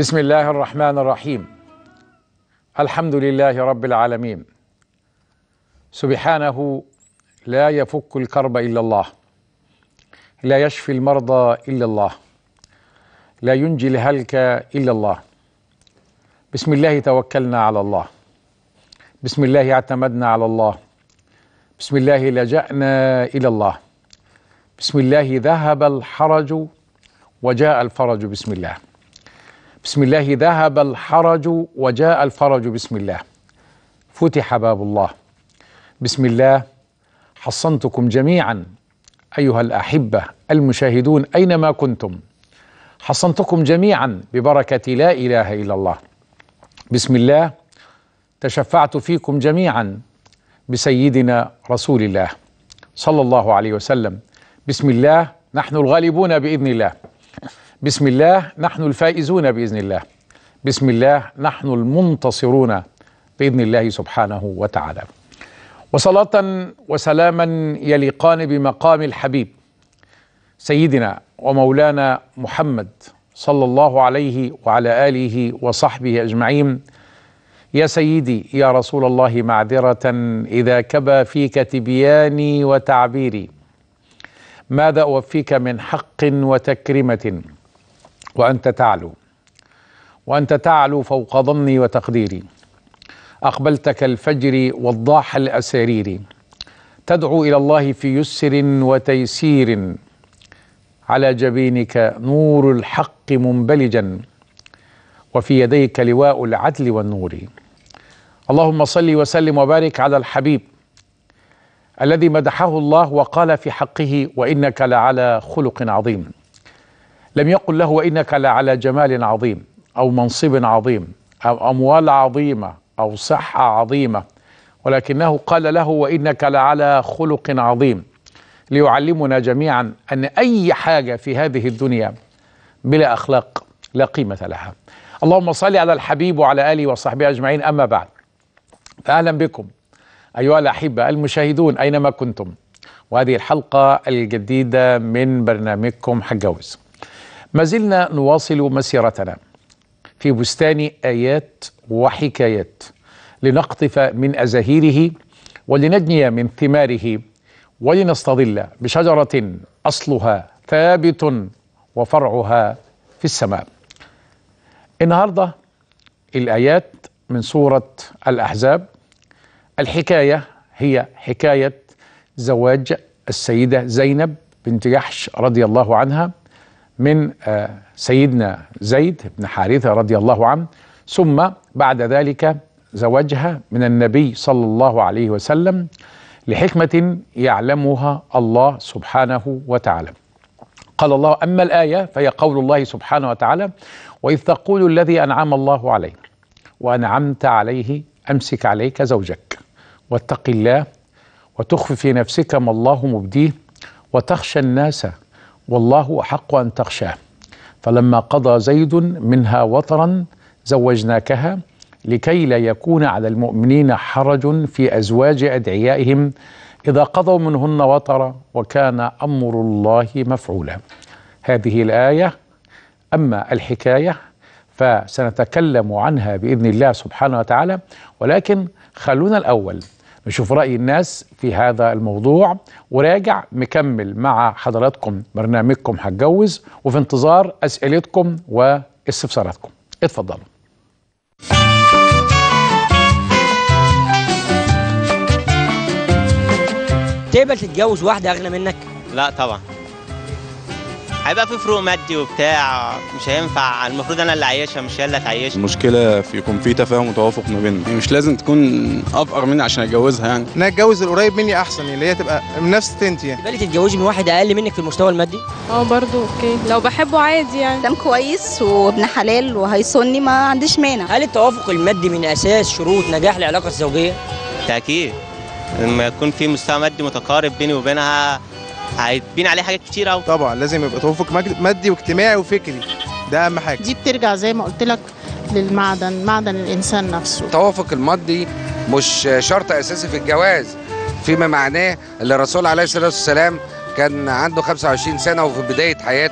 بسم الله الرحمن الرحيم الحمد لله رب العالمين سبحانه لا يفك الكرب الا الله لا يشفي المرضى الا الله لا ينجي الهلك الا الله بسم الله توكلنا على الله بسم الله اعتمدنا على الله بسم الله لجانا الى الله بسم الله ذهب الحرج وجاء الفرج بسم الله بسم الله ذهب الحرج وجاء الفرج بسم الله فتح باب الله بسم الله حصنتكم جميعا ايها الاحبه المشاهدون اينما كنتم حصنتكم جميعا ببركه لا اله الا الله بسم الله تشفعت فيكم جميعا بسيدنا رسول الله صلى الله عليه وسلم بسم الله نحن الغالبون باذن الله بسم الله نحن الفائزون باذن الله بسم الله نحن المنتصرون باذن الله سبحانه وتعالى وصلاه وسلاما يليقان بمقام الحبيب سيدنا ومولانا محمد صلى الله عليه وعلى اله وصحبه اجمعين يا سيدي يا رسول الله معذره اذا كبى فيك تبياني وتعبيري ماذا اوفيك من حق وتكرمه وانت تعلو وانت تعلو فوق ظني وتقديري اقبلت كالفجر والضاح الاسارير تدعو الى الله في يسر وتيسير على جبينك نور الحق منبلجا وفي يديك لواء العدل والنور اللهم صل وسلم وبارك على الحبيب الذي مدحه الله وقال في حقه وانك لعلى خلق عظيم لم يقل له وانك لعلى جمال عظيم او منصب عظيم او اموال عظيمه او صحه عظيمه ولكنه قال له وانك لعلى خلق عظيم ليعلمنا جميعا ان اي حاجه في هذه الدنيا بلا اخلاق لا قيمه لها. اللهم صل على الحبيب وعلى اله وصحبه اجمعين اما بعد. فاهلا بكم ايها الاحبه المشاهدون اينما كنتم. وهذه الحلقه الجديده من برنامجكم حجوز. ما زلنا نواصل مسيرتنا في بستان ايات وحكايات لنقطف من ازاهيره ولنجني من ثماره ولنستظل بشجره اصلها ثابت وفرعها في السماء. النهارده الايات من سوره الاحزاب الحكايه هي حكايه زواج السيده زينب بنت جحش رضي الله عنها من سيدنا زيد بن حارثه رضي الله عنه ثم بعد ذلك زوجها من النبي صلى الله عليه وسلم لحكمه يعلمها الله سبحانه وتعالى. قال الله اما الايه فهي قول الله سبحانه وتعالى: واذ تقول الذي انعم الله عليه وانعمت عليه امسك عليك زوجك واتق الله وتخفي في نفسك ما الله مبديه وتخشى الناس والله احق ان تخشاه فلما قضى زيد منها وطرا زوجناكها لكي لا يكون على المؤمنين حرج في ازواج ادعيائهم اذا قضوا منهن وطرا وكان امر الله مفعولا هذه الايه اما الحكايه فسنتكلم عنها باذن الله سبحانه وتعالى ولكن خلونا الاول نشوف رأي الناس في هذا الموضوع وراجع مكمل مع حضراتكم برنامجكم هتجوز وفي انتظار أسئلتكم واستفساراتكم اتفضلوا تقبل تتجوز واحدة أغنى منك؟ لا طبعا هيبقى في فروق مادي وبتاع مش هينفع المفروض انا اللي عايشها مش هي اللي هتعيشها المشكلة في يكون في تفاهم وتوافق ما بيننا مش لازم تكون أفقر مني عشان أتجوزها يعني ان انا اتجوز القريب مني احسن اللي هي تبقى من نفس تنتي يعني تقبلي تتجوزي من واحد أقل منك في المستوى المادي؟ اه برضو اوكي لو بحبه عادي يعني دم كويس وابن حلال وهيصوني ما عنديش مانع هل التوافق المادي من أساس شروط نجاح العلاقة الزوجية؟ تأكيد لما يكون في مستوى مادي متقارب بيني وبينها هيتبين عليه حاجات كتير قوي طبعا لازم يبقى توافق مجد- مادي واجتماعي وفكري ده اهم حاجه دي بترجع زي ما قلت لك للمعدن معدن الانسان نفسه التوافق المادي مش شرط اساسي في الجواز فيما معناه اللي الرسول عليه الصلاه والسلام كان عنده 25 سنه وفي بدايه حياته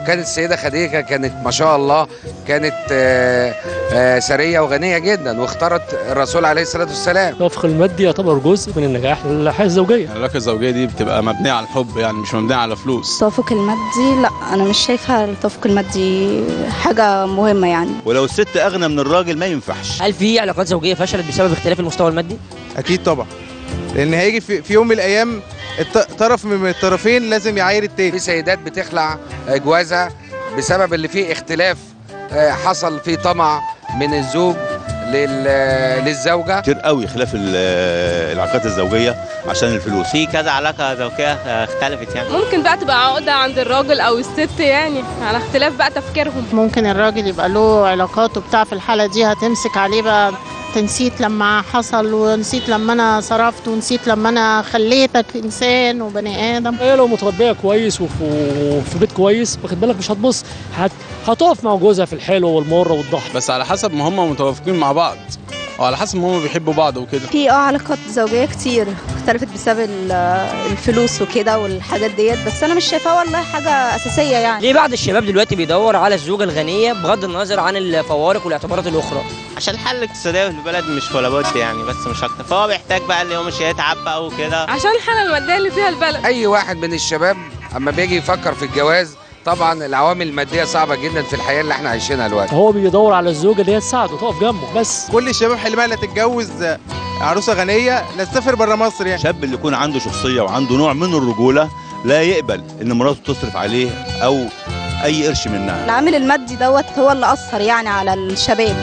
كانت السيده خديجه كانت ما شاء الله كانت آه، آه، سريه وغنيه جدا واختارت الرسول عليه الصلاه والسلام التوافق المادي يعتبر جزء من النجاح للحياه الزوجيه العلاقه الزوجيه دي بتبقى مبنيه على الحب يعني مش مبنيه على فلوس التوافق المادي لا انا مش شايفه التوافق المادي حاجه مهمه يعني ولو الست اغنى من الراجل ما ينفعش هل في علاقات زوجيه فشلت بسبب اختلاف المستوى المادي اكيد طبعا لان هيجي في, في يوم من الايام الط- طرف من الطرفين لازم يعاير التاني في سيدات بتخلع آه، جوازها بسبب اللي فيه اختلاف آه، حصل فيه طمع من الزوج لل- آه، للزوجه كتير قوي خلاف ال- العلاقات الزوجيه عشان الفلوس في كذا علاقه زوجيه آه، اختلفت يعني ممكن بقى تبقى عقدة عند الراجل أو الست يعني على اختلاف بقى تفكيرهم ممكن الراجل يبقى له علاقات وبتاع في الحالة دي هتمسك عليه بقى تنسيت لما حصل ونسيت لما انا صرفت ونسيت لما انا خليتك انسان وبني ادم هي لو متربيه كويس وفي, وفي بيت كويس واخد بالك مش هتبص هت... هتقف مع جوزها في الحلو والمر والضحك بس على حسب ما هم متوافقين مع بعض وعلى حسب ما هم بيحبوا بعض وكده في اه علاقات زوجيه كتير اختلفت بسبب ال- الفلوس وكده والحاجات ديت بس انا مش شايفاها والله حاجه اساسيه يعني ليه بعض الشباب دلوقتي بيدور على الزوجه الغنيه بغض النظر عن الفوارق والاعتبارات الاخرى عشان الحل الاقتصاديه في البلد مش ولا بد يعني بس مش اكتر فهو بيحتاج بقى اللي هو مش هيتعب بقى وكده عشان الحالة المادية اللي فيها البلد اي واحد من الشباب اما بيجي يفكر في الجواز طبعا العوامل الماديه صعبه جدا في الحياه اللي احنا عايشينها دلوقتي هو بيدور على الزوجه اللي هي تساعده تقف جنبه بس كل الشباب حلمها لا تتجوز عروسه غنيه لا تسافر بره مصر يعني الشاب اللي يكون عنده شخصيه وعنده نوع من الرجوله لا يقبل ان مراته تصرف عليه او اي قرش منها العامل المادي دوت هو اللي اثر يعني على الشباب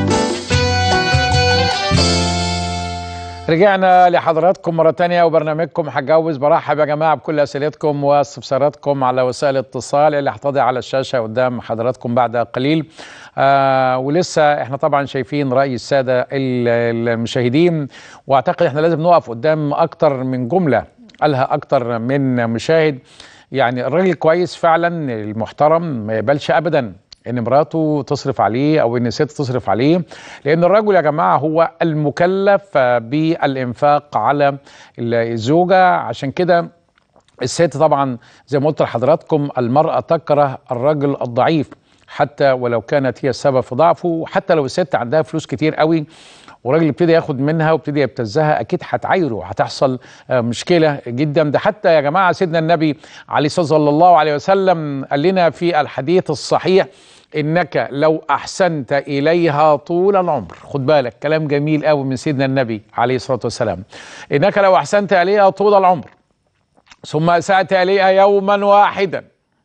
رجعنا لحضراتكم مرة تانية وبرنامجكم هتجوز برحب يا جماعة بكل أسئلتكم واستفساراتكم على وسائل الاتصال اللي هتضع على الشاشة قدام حضراتكم بعد قليل آه ولسه احنا طبعا شايفين رأي السادة ال- المشاهدين واعتقد احنا لازم نقف قدام أكتر من جملة قالها أكتر من مشاهد يعني الراجل كويس فعلا المحترم ما يقبلش أبدا ان مراته تصرف عليه او ان الست تصرف عليه لان الرجل يا جماعه هو المكلف آه، بالانفاق على الزوجه عشان كده الست طبعا زي ما قلت لحضراتكم المراه تكره الرجل الضعيف حتى ولو كانت هي السبب في ضعفه حتى لو الست عندها فلوس كتير قوي والراجل ابتدي ياخد منها وابتدي يبتزها اكيد هتعايره هتحصل آه، مشكله جدا ده حتى يا جماعه سيدنا النبي عليه الصلاه صلى الله عليه وسلم قال لنا في الحديث الصحيح انك لو احسنت اليها طول العمر خد بالك كلام جميل قوي من سيدنا النبي عليه الصلاه والسلام انك لو احسنت اليها طول العمر ثم اسات اليها يوما واحدا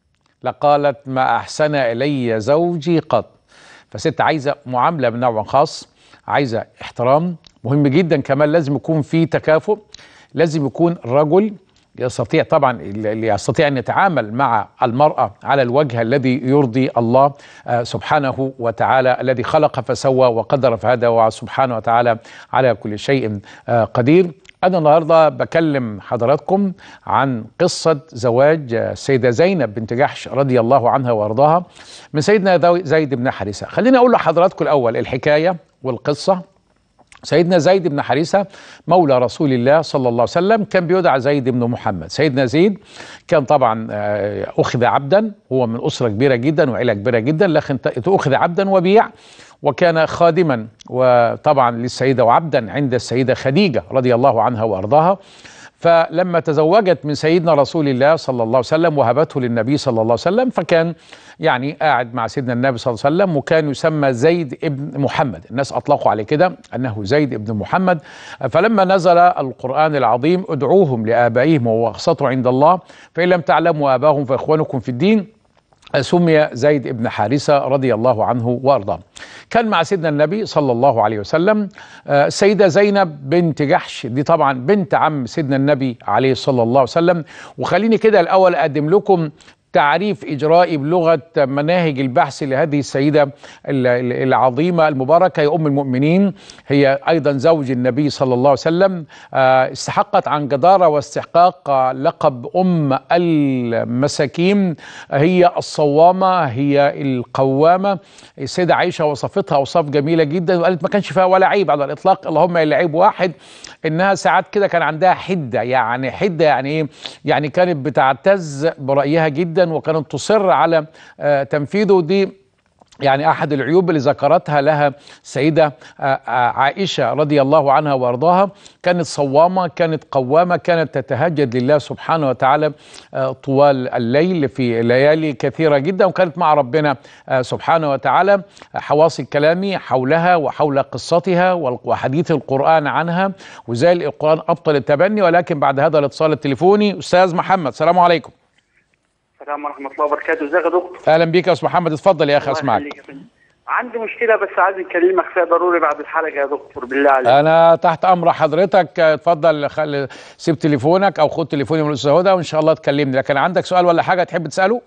لقالت ما احسن الي زوجي قط فست عايزه معامله من نوع خاص عايزه احترام مهم جدا كمان لازم يكون في تكافؤ لازم يكون الرجل يستطيع طبعا اللي يستطيع ان يتعامل مع المراه على الوجه الذي يرضي الله آه، سبحانه وتعالى الذي خلق فسوى وقدر فهدى وسبحانه وتعالى على كل شيء آه، قدير أنا النهارده بكلم حضراتكم عن قصة زواج السيدة زينب بنت جحش رضي الله عنها وأرضاها من سيدنا ذو- زيد بن حارثة خليني أقول لحضراتكم الأول الحكاية والقصة سيدنا زيد بن حارثة مولى رسول الله صلى الله عليه وسلم كان بيدعى زيد بن محمد سيدنا زيد كان طبعا آه، أخذ عبدا هو من أسرة كبيرة جدا وعيلة كبيرة جدا لكن ت- أخذ عبدا وبيع وكان خادما وطبعا للسيدة وعبدا عند السيدة خديجة رضي الله عنها وأرضاها فلما تزوجت من سيدنا رسول الله صلى الله عليه وسلم وهبته للنبي صلى الله عليه وسلم فكان يعني قاعد مع سيدنا النبي صلى الله عليه وسلم وكان يسمى زيد ابن محمد الناس أطلقوا عليه كده أنه زيد ابن محمد فلما نزل القرآن العظيم ادعوهم لآبائهم وهو أقسط عند الله فإن لم تعلموا آباهم فإخوانكم في الدين سمي زيد بن حارثة رضي الله عنه وأرضاه كان مع سيدنا النبي صلى الله عليه وسلم آه، السيدة زينب بنت جحش دي طبعا بنت عم سيدنا النبي عليه صلى الله عليه وسلم وخليني كده الأول أقدم لكم تعريف إجرائي بلغة مناهج البحث لهذه السيدة ال- ال- العظيمة المباركة يا أم المؤمنين هي أيضا زوج النبي صلى الله عليه وسلم آه، استحقت عن جدارة واستحقاق آه، لقب أم المساكين هي الصوامة هي القوامة السيدة عائشة وصفتها أوصاف جميلة جدا وقالت ما كانش فيها ولا عيب على الإطلاق اللهم إلا عيب واحد إنها ساعات كده كان عندها حدة يعني حدة يعني إيه يعني كانت بتعتز برأيها جدا جدا وكانت تصر على آه، تنفيذه دي يعني احد العيوب اللي ذكرتها لها السيده آه، آه، عائشه رضي الله عنها وارضاها كانت صوامه كانت قوامه كانت تتهجد لله سبحانه وتعالى آه، طوال الليل في ليالي كثيره جدا وكانت مع ربنا آه، سبحانه وتعالى حواصل كلامي حولها وحول قصتها وال- وحديث القران عنها وزي القران ابطل التبني ولكن بعد هذا الاتصال التليفوني استاذ محمد السلام عليكم السلام ورحمة الله وبركاته، ازيك يا دكتور؟ اهلا بيك يا استاذ محمد اتفضل يا اخي الله اسمعك يخليك يا فندم. عندي مشكلة بس عايز اكلمك فيها ضروري بعد الحلقة يا دكتور بالله عليك. انا تحت امر حضرتك اتفضل خل... سيب تليفونك او خد تليفوني من الاستاذ هدى وان شاء الله تكلمني لكن عندك سؤال ولا حاجه تحب تساله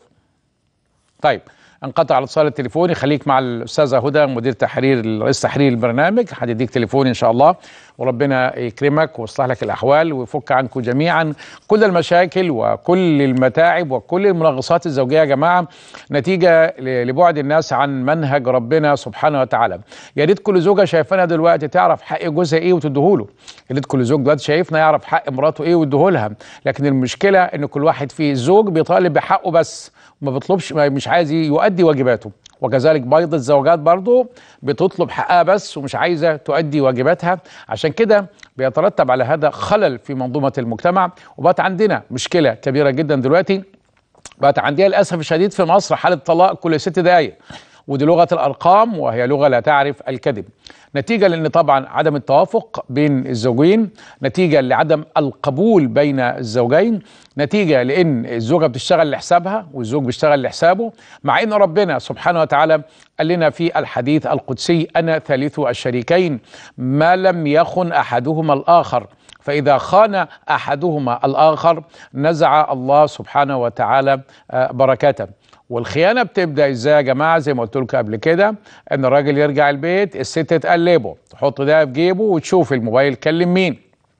طيب انقطع الاتصال التليفوني خليك مع الاستاذه هدى مدير تحرير رئيس تحرير البرنامج هتديك تليفوني ان شاء الله وربنا يكرمك ويصلح لك الاحوال ويفك عنكم جميعا كل المشاكل وكل المتاعب وكل المنغصات الزوجيه يا جماعه نتيجه ل- لبعد الناس عن منهج ربنا سبحانه وتعالى يا ريت كل زوجه شايفانا دلوقتي تعرف حق جوزها ايه وتديهوله يا ريت كل زوج دلوقتي شايفنا يعرف حق مراته ايه ويديهولها لكن المشكله ان كل واحد فيه الزوج بيطالب بحقه بس ما بيطلبش ما- مش عايز يؤدي واجباته وكذلك بيض الزوجات برضو بتطلب حقها بس ومش عايزه تؤدي واجباتها عشان كده بيترتب على هذا خلل في منظومه المجتمع وبقت عندنا مشكله كبيره جدا دلوقتي بقت عندنا للاسف الشديد في مصر حاله طلاق كل ست دقائق ودي لغه الارقام وهي لغه لا تعرف الكذب نتيجه لان طبعا عدم التوافق بين الزوجين نتيجه لعدم القبول بين الزوجين نتيجه لان الزوجه بتشتغل لحسابها والزوج بيشتغل لحسابه مع ان ربنا سبحانه وتعالى قال لنا في الحديث القدسي انا ثالث الشريكين ما لم يخن احدهما الاخر فإذا خان أحدهما الآخر نزع الله سبحانه وتعالى آه، بركاته والخيانة بتبدأ ازاي يا جماعة زي ما قلت لكم قبل كده ان الراجل يرجع البيت الست تقلبه تحط ده في جيبه وتشوف الموبايل كلم مين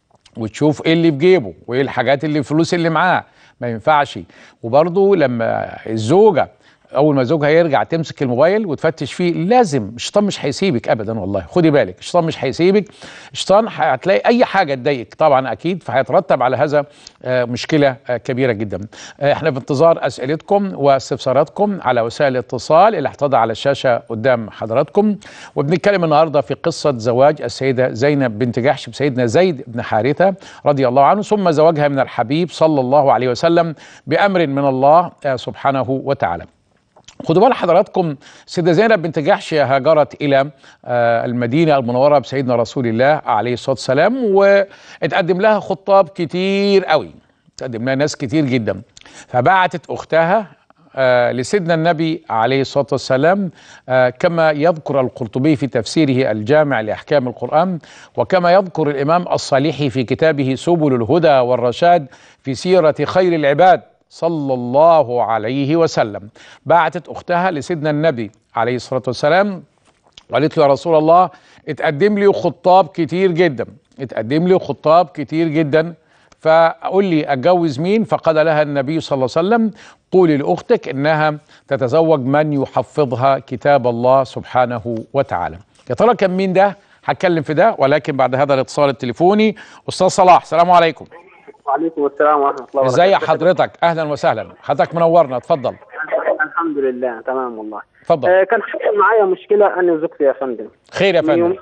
وتشوف ايه اللي في جيبه وايه الحاجات اللي الفلوس اللي معاه ما ينفعش وبرضه لما الزوجه اول ما زوجها يرجع تمسك الموبايل وتفتش فيه لازم الشيطان مش هيسيبك ابدا والله خدي بالك الشيطان مش هيسيبك الشيطان هتلاقي اي حاجه تضايقك طبعا اكيد فهيترتب على هذا آه، مشكله آه، كبيره جدا آه، احنا في انتظار اسئلتكم واستفساراتكم على وسائل الاتصال اللي هتضع على الشاشه قدام حضراتكم وبنتكلم النهارده في قصه زواج السيده زينب بنت جحش بسيدنا زيد بن حارثه رضي الله عنه ثم زواجها من الحبيب صلى الله عليه وسلم بامر من الله آه، سبحانه وتعالى خدوا بال حضراتكم سيدة زينب بنت جحش هاجرت إلى آه، المدينة المنورة بسيدنا رسول الله عليه الصلاة والسلام واتقدم لها خطاب كتير قوي تقدم لها ناس كتير جدا فبعتت أختها آه، لسيدنا النبي عليه الصلاة والسلام آه، كما يذكر القرطبي في تفسيره الجامع لأحكام القرآن وكما يذكر الإمام الصالحي في كتابه سبل الهدى والرشاد في سيرة خير العباد صلى الله عليه وسلم بعتت اختها لسيدنا النبي عليه الصلاه والسلام وقالت له يا رسول الله اتقدم لي خطاب كتير جدا اتقدم لي خطاب كتير جدا فقول لي اتجوز مين فقال لها النبي صلى الله عليه وسلم قولي لاختك انها تتزوج من يحفظها كتاب الله سبحانه وتعالى يا ترى كان مين ده هتكلم في ده ولكن بعد هذا الاتصال التليفوني استاذ صلاح السلام عليكم وعليكم السلام ورحمة الله وبركاته. ازي حضرتك اهلا وسهلا حضرتك منورنا اتفضل الحمد لله تمام والله. اتفضل آه كان حصل معايا مشكلة أنا وزوجتي يا فندم. خير يا من فندم يوم-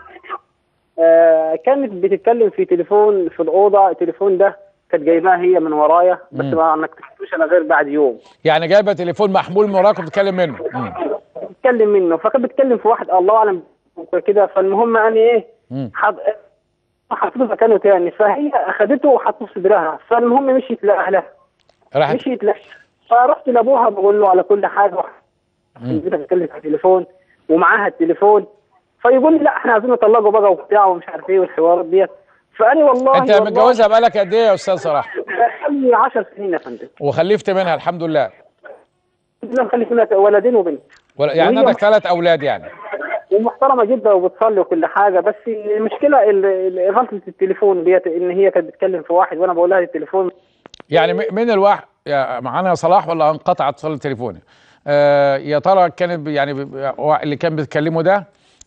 آه كانت بتتكلم في تليفون في الأوضة التليفون ده كانت جايباه هي من ورايا بس مم. ما نكتشفتوش الا غير بعد يوم يعني جايبه تليفون محمول من وراك وبتتكلم منه مم. بتكلم منه فكانت بتكلم في واحد الله اعلم كده فالمهم انا ايه مم. حط حطيته مكانه تاني فهي اخدته وحطته في صدرها فالمهم مشيت لاهلها راحت مشيت لا فرحت لابوها بقول له على كل حاجه مم. بدك اتكلم في التليفون ومعاها التليفون فيقول لي لا احنا عايزين نطلقه بقى وبتاع ومش عارف ايه والحوارات ديت فاني والله انت والله متجوزها بقالك قد ايه يا استاذ صلاح حوالي 10 سنين يا فندم وخلفت منها الحمد لله انا مخلف منها ولدين وبنت ولا- يعني وهي عندك ثلاث اولاد يعني ومحترمه جدا وبتصلي وكل حاجه بس المشكله ال- ال- غلطه التليفون ديت ان هي كانت بتتكلم في واحد وانا بقول لها التليفون يعني م- من الواحد يا معانا يا صلاح ولا انقطع اتصال التليفون آه يا ترى كانت ب- يعني ب- هو اللي كان بيتكلمه ده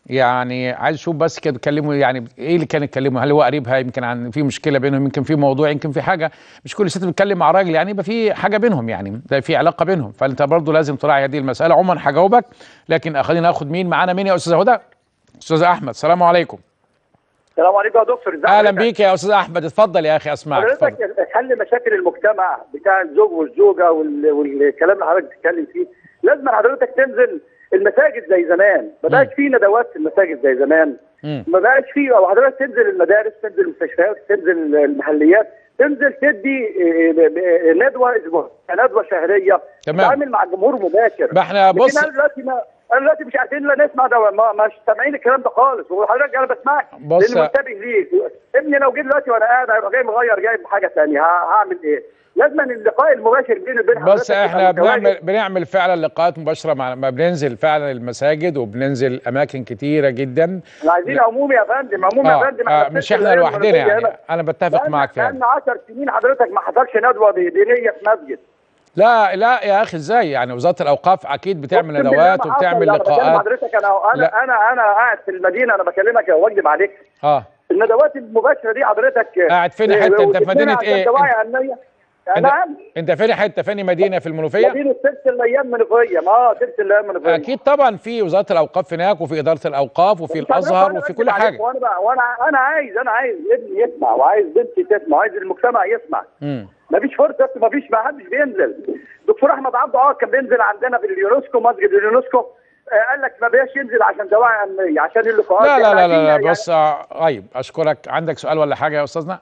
يعني عايز اشوف بس كده اتكلموا يعني ايه اللي كان يتكلموا هل هو قريبها يمكن عن في مشكله بينهم يمكن في موضوع يمكن في حاجه مش كل ست بتتكلم مع راجل يعني يبقى في حاجه بينهم يعني ده في علاقه بينهم فانت برضو لازم تراعي هذه المساله عموما هجاوبك لكن خلينا ناخد مين معانا مين يا استاذ هدى استاذ احمد السلام عليكم السلام عليكم يا دكتور ازي اهلا حضرتك؟ بيك يا استاذ احمد اتفضل يا اخي اسمعك اتفضل حضرتك حل مشاكل المجتمع بتاع الزوج والزوجه وال- والكلام اللي حضرتك بتتكلم فيه لازم حضرتك تنزل المساجد زي زمان ما بقاش في ندوات في المساجد زي زمان مم. ما بقاش في او حضرتك تنزل المدارس تنزل المستشفيات تنزل المحليات تنزل تدي إيه، ب- ب- ندوه اسبوع ندوه شهريه تمام. تتعامل مع الجمهور مباشر ما احنا لكن بص- انا دلوقتي ما انا دلوقتي مش عايزين لا نسمع ده ما مش سامعين الكلام ده خالص وحضرتك انا بسمعك بص- لاني منتبه ليك ابني لو جه دلوقتي وانا قاعد هيبقى جاي مغير جاي بحاجه ثانيه هعمل ايه؟ لازم اللقاء المباشر بيني وبين بس حضرتك احنا يبقى متواجد. بنعمل بنعمل فعلا لقاءات مباشره مع ما بننزل فعلا المساجد وبننزل اماكن كتيره جدا احنا عايزين عمومي يا فندم عمومي آه، يا فندم آه، إحنا مش بننزل احنا الأيام لوحدنا المناسبة يعني هنا. انا بتفق معاك في بقالنا هذا 10 سنين حضرتك ما حصلش ندوه دينيه في مسجد لا لا يا اخي ازاي يعني وزاره الاوقاف اكيد بتعمل أقسم بالله ندوات ما حصل. وبتعمل أنا بكلم لقاءات حضرتك انا انا لا. انا انا قاعد في المدينه انا بكلمك واكذب عليك اه الندوات المباشره دي حضرتك قاعد فين حتة؟ أنت في وتتمنع مدينة عشان إيه؟ توعي امنيه أنت- نعم انت فين حته فين مدينه في المنوفيه مدينه سلسله الايام منوفيه اه سلسله الايام منوفيه اكيد طبعا في وزاره الاوقاف هناك وفي اداره الاوقاف وفي مش عارف الازهر أنا وفي بكذب كل عليك حاجه وانا بقى وانا انا عايز انا عايز ابني يسمع وعايز بنتي تسمع وعايز المجتمع يسمع مم. مفيش فرصه مفيش ما حدش بينزل دكتور احمد عبده اه كان بينزل عندنا في اليونسكو مسجد اليونسكو آه قال لك ما بقاش ينزل عشان دواعي امنيه عشان اللقاءات لا لا إحنا لا لا, لا عايزين بس آه، طيب اشكرك عندك سؤال ولا حاجه يا استاذنا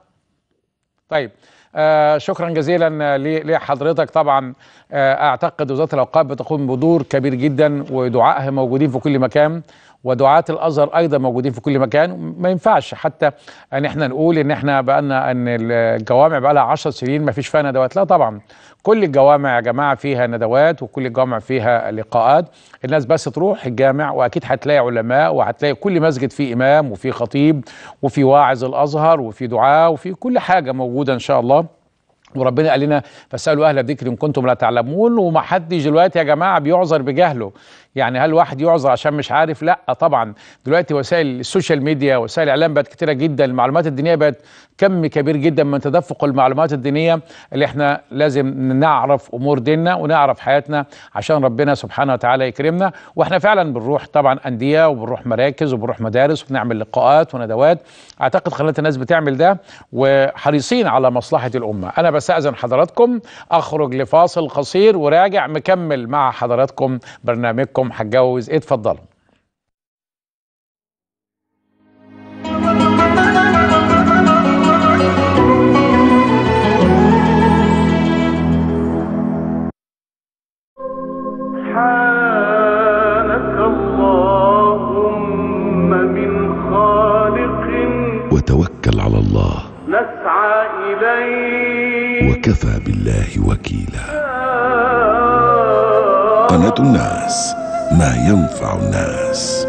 طيب آه شكرا جزيلا ل- لحضرتك طبعا آه اعتقد وزاره الاوقاف بتقوم بدور كبير جدا ودعائها موجودين في كل مكان ودعاة الازهر ايضا موجودين في كل مكان ما ينفعش حتى ان احنا نقول ان احنا بقالنا ان الجوامع بقى لها 10 سنين ما فيش فيها ندوات لا طبعا كل الجوامع يا جماعه فيها ندوات وكل الجوامع فيها لقاءات الناس بس تروح الجامع واكيد هتلاقي علماء وهتلاقي كل مسجد فيه امام وفيه خطيب وفي واعظ الازهر وفي دعاء وفي كل حاجه موجوده ان شاء الله وربنا قال لنا فاسالوا اهل الذكر ان كنتم لا تعلمون وما حدش دلوقتي يا جماعه بيعذر بجهله يعني هل واحد يعذر عشان مش عارف لا طبعا دلوقتي وسائل السوشيال ميديا وسائل الاعلام بقت كتيره جدا المعلومات الدينيه بقت كم كبير جدا من تدفق المعلومات الدينيه اللي احنا لازم نعرف امور ديننا ونعرف حياتنا عشان ربنا سبحانه وتعالى يكرمنا واحنا فعلا بنروح طبعا انديه وبنروح مراكز وبنروح مدارس وبنعمل لقاءات وندوات اعتقد خلت الناس بتعمل ده وحريصين على مصلحه الامه انا بستاذن حضراتكم اخرج لفاصل قصير وراجع مكمل مع حضراتكم برنامجكم هتجوز اتفضلوا سبحانك اللهم من خالق وتوكل على الله نسعى إليه وكفى بالله وكيلا قناة الناس ما ينفع الناس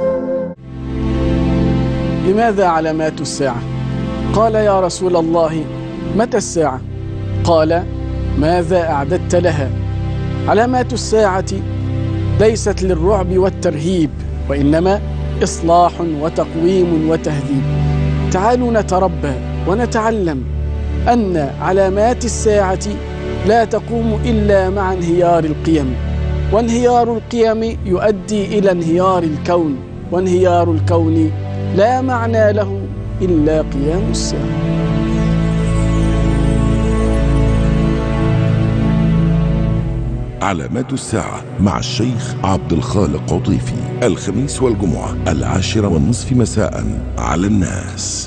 لماذا علامات الساعة؟ قال يا رسول الله متى الساعة؟ قال ماذا أعددت لها؟ علامات الساعة ليست للرعب والترهيب وإنما إصلاح وتقويم وتهذيب تعالوا نتربى ونتعلم أن علامات الساعة لا تقوم إلا مع انهيار القيم وانهيار القيم يؤدي إلى انهيار الكون وانهيار الكون لا معنى له إلا قيام الساعة علامات الساعة مع الشيخ عبد الخالق عطيفي الخميس والجمعة العاشرة والنصف مساء على الناس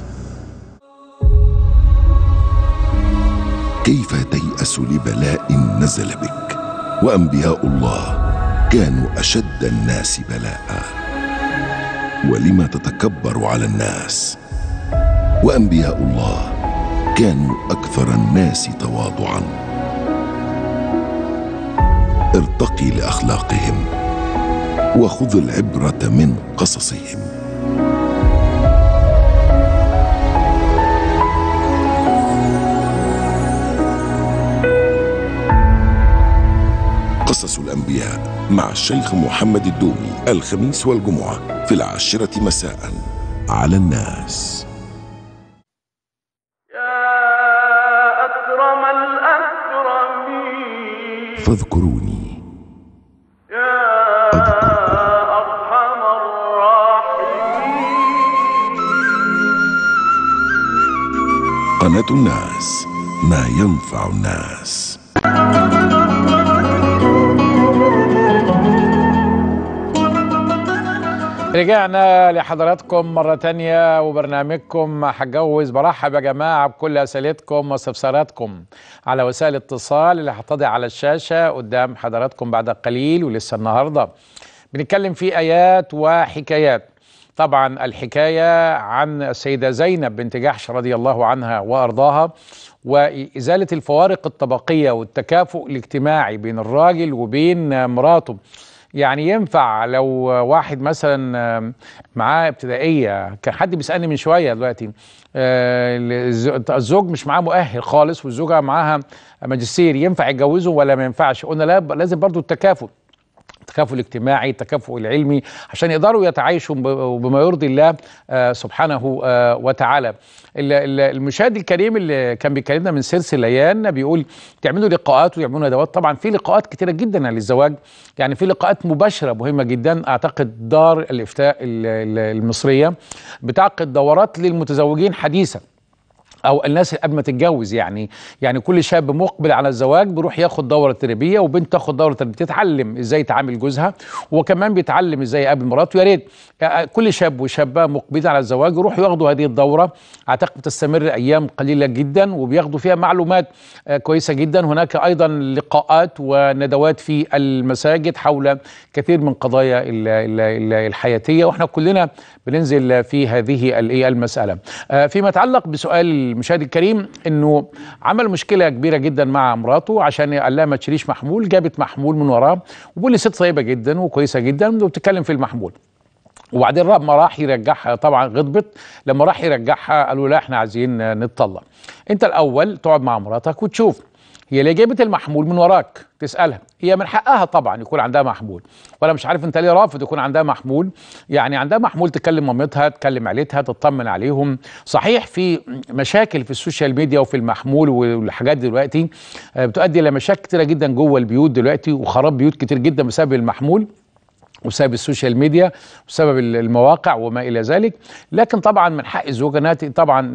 كيف تيأس لبلاء نزل بك وأنبياء الله كانوا أشد الناس بلاء ولم تتكبر على الناس وأنبياء الله كانوا أكثر الناس تواضعا ارتقي لأخلاقهم وخذ العبرة من قصصهم قصص الأنبياء مع الشيخ محمد الدومي الخميس والجمعة في العاشرة مساء على الناس أكرم الأكرمين فاذكروني يا أرحم الراحمين قناة الناس ما ينفع الناس رجعنا لحضراتكم مرة تانية وبرنامجكم هتجوز برحب يا جماعة بكل أسئلتكم واستفساراتكم على وسائل الاتصال اللي هتضع على الشاشة قدام حضراتكم بعد قليل ولسه النهاردة بنتكلم في آيات وحكايات طبعا الحكاية عن السيدة زينب بنت جحش رضي الله عنها وأرضاها وإزالة الفوارق الطبقية والتكافؤ الاجتماعي بين الراجل وبين مراته يعني ينفع لو واحد مثلا معاه ابتدائيه كان حد بيسالني من شويه دلوقتي آه، الز- الزوج مش معاه مؤهل خالص والزوجه معاها ماجستير ينفع يتجوزوا ولا ما ينفعش قلنا لا لازم برضو التكافؤ التكافؤ الاجتماعي التكافؤ العلمي عشان يقدروا يتعايشوا ب- بما يرضي الله آه، سبحانه آه، وتعالى ال- ال- المشاهد الكريم اللي كان بيكلمنا من سيرس الليان بيقول تعملوا لقاءات ويعملوا ندوات طبعا في لقاءات كتيره جدا للزواج يعني في لقاءات مباشره مهمه جدا اعتقد دار الافتاء ال- ال- المصريه بتعقد دورات للمتزوجين حديثا او الناس اللي قبل ما تتجوز يعني يعني كل شاب مقبل على الزواج بيروح ياخد دوره تربيه وبنت تاخد دوره تربيه تتعلم ازاي تعامل جوزها وكمان بيتعلم ازاي يقابل مراته يا ريت كل شاب وشابه مقبلين على الزواج يروحوا ياخدوا هذه الدوره اعتقد بتستمر ايام قليله جدا وبياخدوا فيها معلومات آه، كويسه جدا هناك ايضا لقاءات وندوات في المساجد حول كثير من قضايا ال- ال- ال- الحياتيه واحنا كلنا بننزل في هذه الإيه المساله آه، فيما يتعلق بسؤال المشاهد الكريم انه عمل مشكله كبيره جدا مع مراته عشان قال لها ما تشيليش محمول جابت محمول من وراه وبقول لي ست طيبه جدا وكويسه جدا وبتتكلم في المحمول وبعدين رب ما راح يرجعها طبعا غضبت لما راح يرجعها قالوا لا احنا عايزين نتطلق انت الاول تقعد مع مراتك وتشوف هي ليه جابت المحمول من وراك تسالها هي من حقها طبعا يكون عندها محمول ولا مش عارف انت ليه رافض يكون عندها محمول يعني عندها محمول تكلم مامتها تكلم عيلتها تطمن عليهم صحيح في مشاكل في السوشيال ميديا وفي المحمول والحاجات دلوقتي آه، بتؤدي الى مشاكل كتيره جدا جوه البيوت دلوقتي وخراب بيوت كتير جدا بسبب المحمول وبسبب السوشيال ميديا وبسبب المواقع وما الى ذلك لكن طبعا من حق الزوجه انها ت- طبعا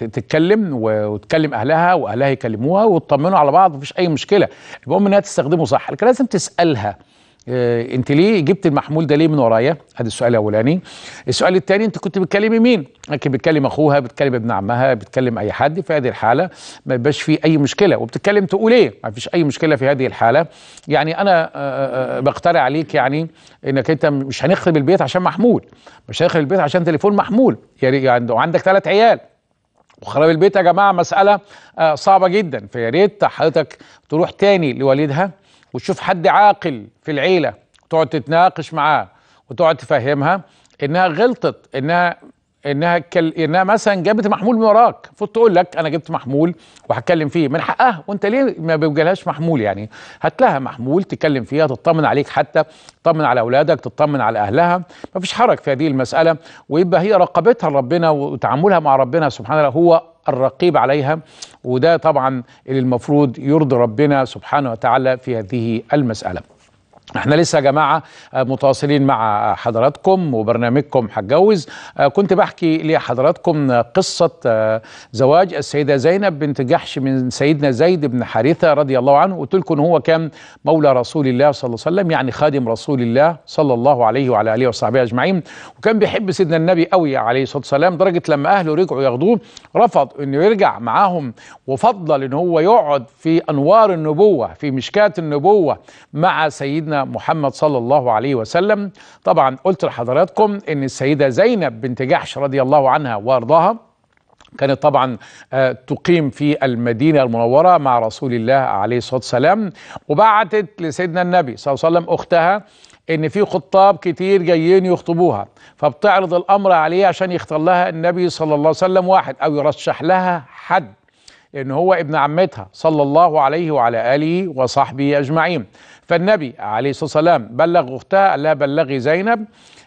تتكلم و- وتكلم اهلها واهلها يكلموها ويطمنوا على بعض مفيش اي مشكله المهم انها تستخدمه صح لكن لازم تسالها آه، انت ليه جبت المحمول ده ليه من ورايا ادي السؤال الاولاني السؤال الثاني انت كنت بتكلمي مين ممكن بتكلم اخوها بتكلم ابن عمها بتكلم اي حد في هذه الحاله ما يبقاش في اي مشكله وبتتكلم تقول ايه ما فيش اي مشكله في هذه الحاله يعني انا آه، آه، آه، بقترح عليك يعني انك انت مش هنخرب البيت عشان محمول مش هنخرب البيت عشان تليفون محمول يعني يعني وعندك ثلاث عيال وخراب البيت يا جماعه مساله آه، صعبه جدا فيا ريت حضرتك تروح تاني لوالدها وتشوف حد عاقل في العيله تقعد تتناقش معاه وتقعد تفهمها انها غلطت انها انها كل... انها مثلا جابت محمول من وراك المفروض تقول لك انا جبت محمول وهتكلم فيه من حقها وانت ليه ما بيبقالهاش محمول يعني هات لها محمول تتكلم فيها تطمن عليك حتى تطمن على اولادك تطمن على اهلها ما فيش حرج في هذه المساله ويبقى هي رقابتها لربنا وتعاملها مع ربنا سبحانه وتعالى هو الرقيب عليها وده طبعا اللي المفروض يرضي ربنا سبحانه وتعالى في هذه المساله احنا لسه يا جماعه آه، متواصلين مع حضراتكم وبرنامجكم هتجوز آه، كنت بحكي لحضراتكم آه، قصه آه، زواج السيده زينب بنت جحش من سيدنا زيد بن حارثه رضي الله عنه قلت لكم ان هو كان مولى رسول الله صلى الله عليه وسلم يعني خادم رسول الله صلى الله عليه وعلى اله وصحبه اجمعين وكان بيحب سيدنا النبي قوي عليه الصلاه والسلام لدرجه لما اهله رجعوا ياخدوه رفض انه يرجع معاهم وفضل ان هو يقعد في انوار النبوه في مشكاه النبوه مع سيدنا محمد صلى الله عليه وسلم طبعا قلت لحضراتكم ان السيده زينب بنت جحش رضي الله عنها وارضاها كانت طبعا آه، تقيم في المدينة المنورة مع رسول الله عليه الصلاة والسلام وبعتت لسيدنا النبي صلى الله عليه وسلم أختها إن في خطاب كتير جايين يخطبوها فبتعرض الأمر عليه عشان يختار لها النبي صلى الله عليه وسلم واحد أو يرشح لها حد ان هو ابن عمتها صلى الله عليه وعلى اله وصحبه اجمعين فالنبي عليه الصلاه والسلام بلغ اختها قال لها بلغي زينب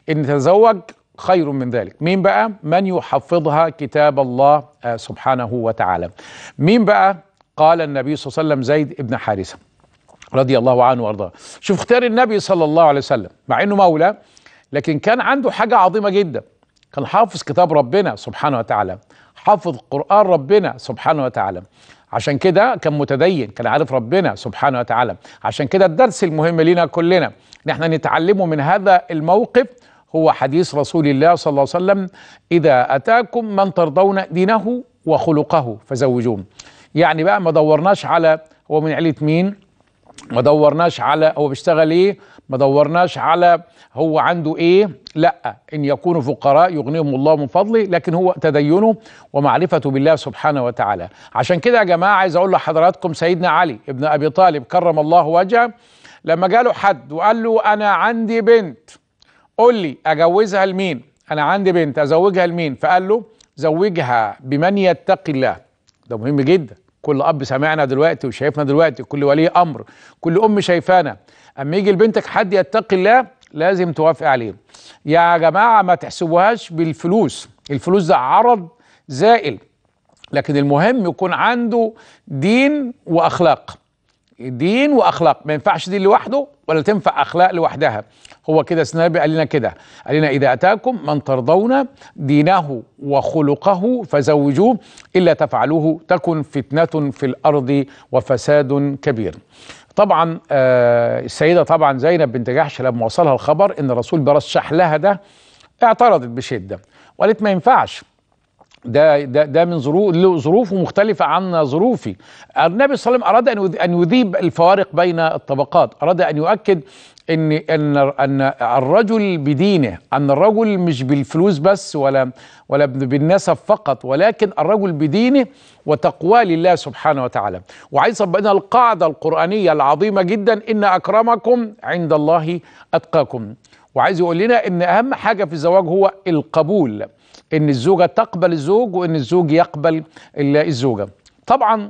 ان تتزوج خير من ذلك مين بقى من يحفظها كتاب الله آه، سبحانه وتعالى مين بقى قال النبي صلى الله عليه وسلم زيد ابن حارثه رضي الله عنه وارضاه شوف اختيار النبي صلى الله عليه وسلم مع انه مولى لكن كان عنده حاجه عظيمه جدا كان حافظ كتاب ربنا سبحانه وتعالى حافظ قران ربنا سبحانه وتعالى عشان كده كان متدين كان عارف ربنا سبحانه وتعالى عشان كده الدرس المهم لنا كلنا ان احنا نتعلمه من هذا الموقف هو حديث رسول الله صلى الله عليه وسلم اذا اتاكم من ترضون دينه وخلقه فزوجوه يعني بقى ما دورناش على هو من عيله مين ما دورناش على هو بيشتغل ايه ما دورناش على هو عنده ايه لا ان يكونوا فقراء يغنيهم الله من فضله لكن هو تدينه ومعرفته بالله سبحانه وتعالى عشان كده يا جماعه عايز اقول لحضراتكم سيدنا علي ابن ابي طالب كرم الله وجهه لما جاله حد وقال له انا عندي بنت قول لي اجوزها لمين انا عندي بنت ازوجها لمين فقال له زوجها بمن يتقي الله ده مهم جدا كل اب سامعنا دلوقتي وشايفنا دلوقتي كل ولي امر كل ام شايفانا اما يجي لبنتك حد يتقي الله لازم توافق عليه يا جماعه ما تحسبوهاش بالفلوس الفلوس ده عرض زائل لكن المهم يكون عنده دين واخلاق دين واخلاق ما ينفعش دين لوحده ولا تنفع اخلاق لوحدها هو كده النبي قال لنا كده قال لنا اذا اتاكم من ترضون دينه وخلقه فزوجوه الا تفعلوه تكن فتنه في الارض وفساد كبير طبعا آه السيده طبعا زينب بنت جحش لما وصلها الخبر ان الرسول برشح لها ده اعترضت بشده وقالت ما ينفعش ده ده ده من ظروف له ظروفه مختلفة عن ظروفي. النبي صلى الله عليه وسلم أراد أن يذ- أن يذيب الفوارق بين الطبقات، أراد أن يؤكد ان ان ان الرجل بدينه، ان الرجل مش بالفلوس بس ولا ولا بالنسب فقط، ولكن الرجل بدينه وتقواه لله سبحانه وتعالى. وعايز يطبق لنا القاعدة القرآنية العظيمة جدا ان اكرمكم عند الله اتقاكم. وعايز يقول لنا ان اهم حاجة في الزواج هو القبول. ان الزوجه تقبل الزوج وان الزوج يقبل ال- الزوجه طبعا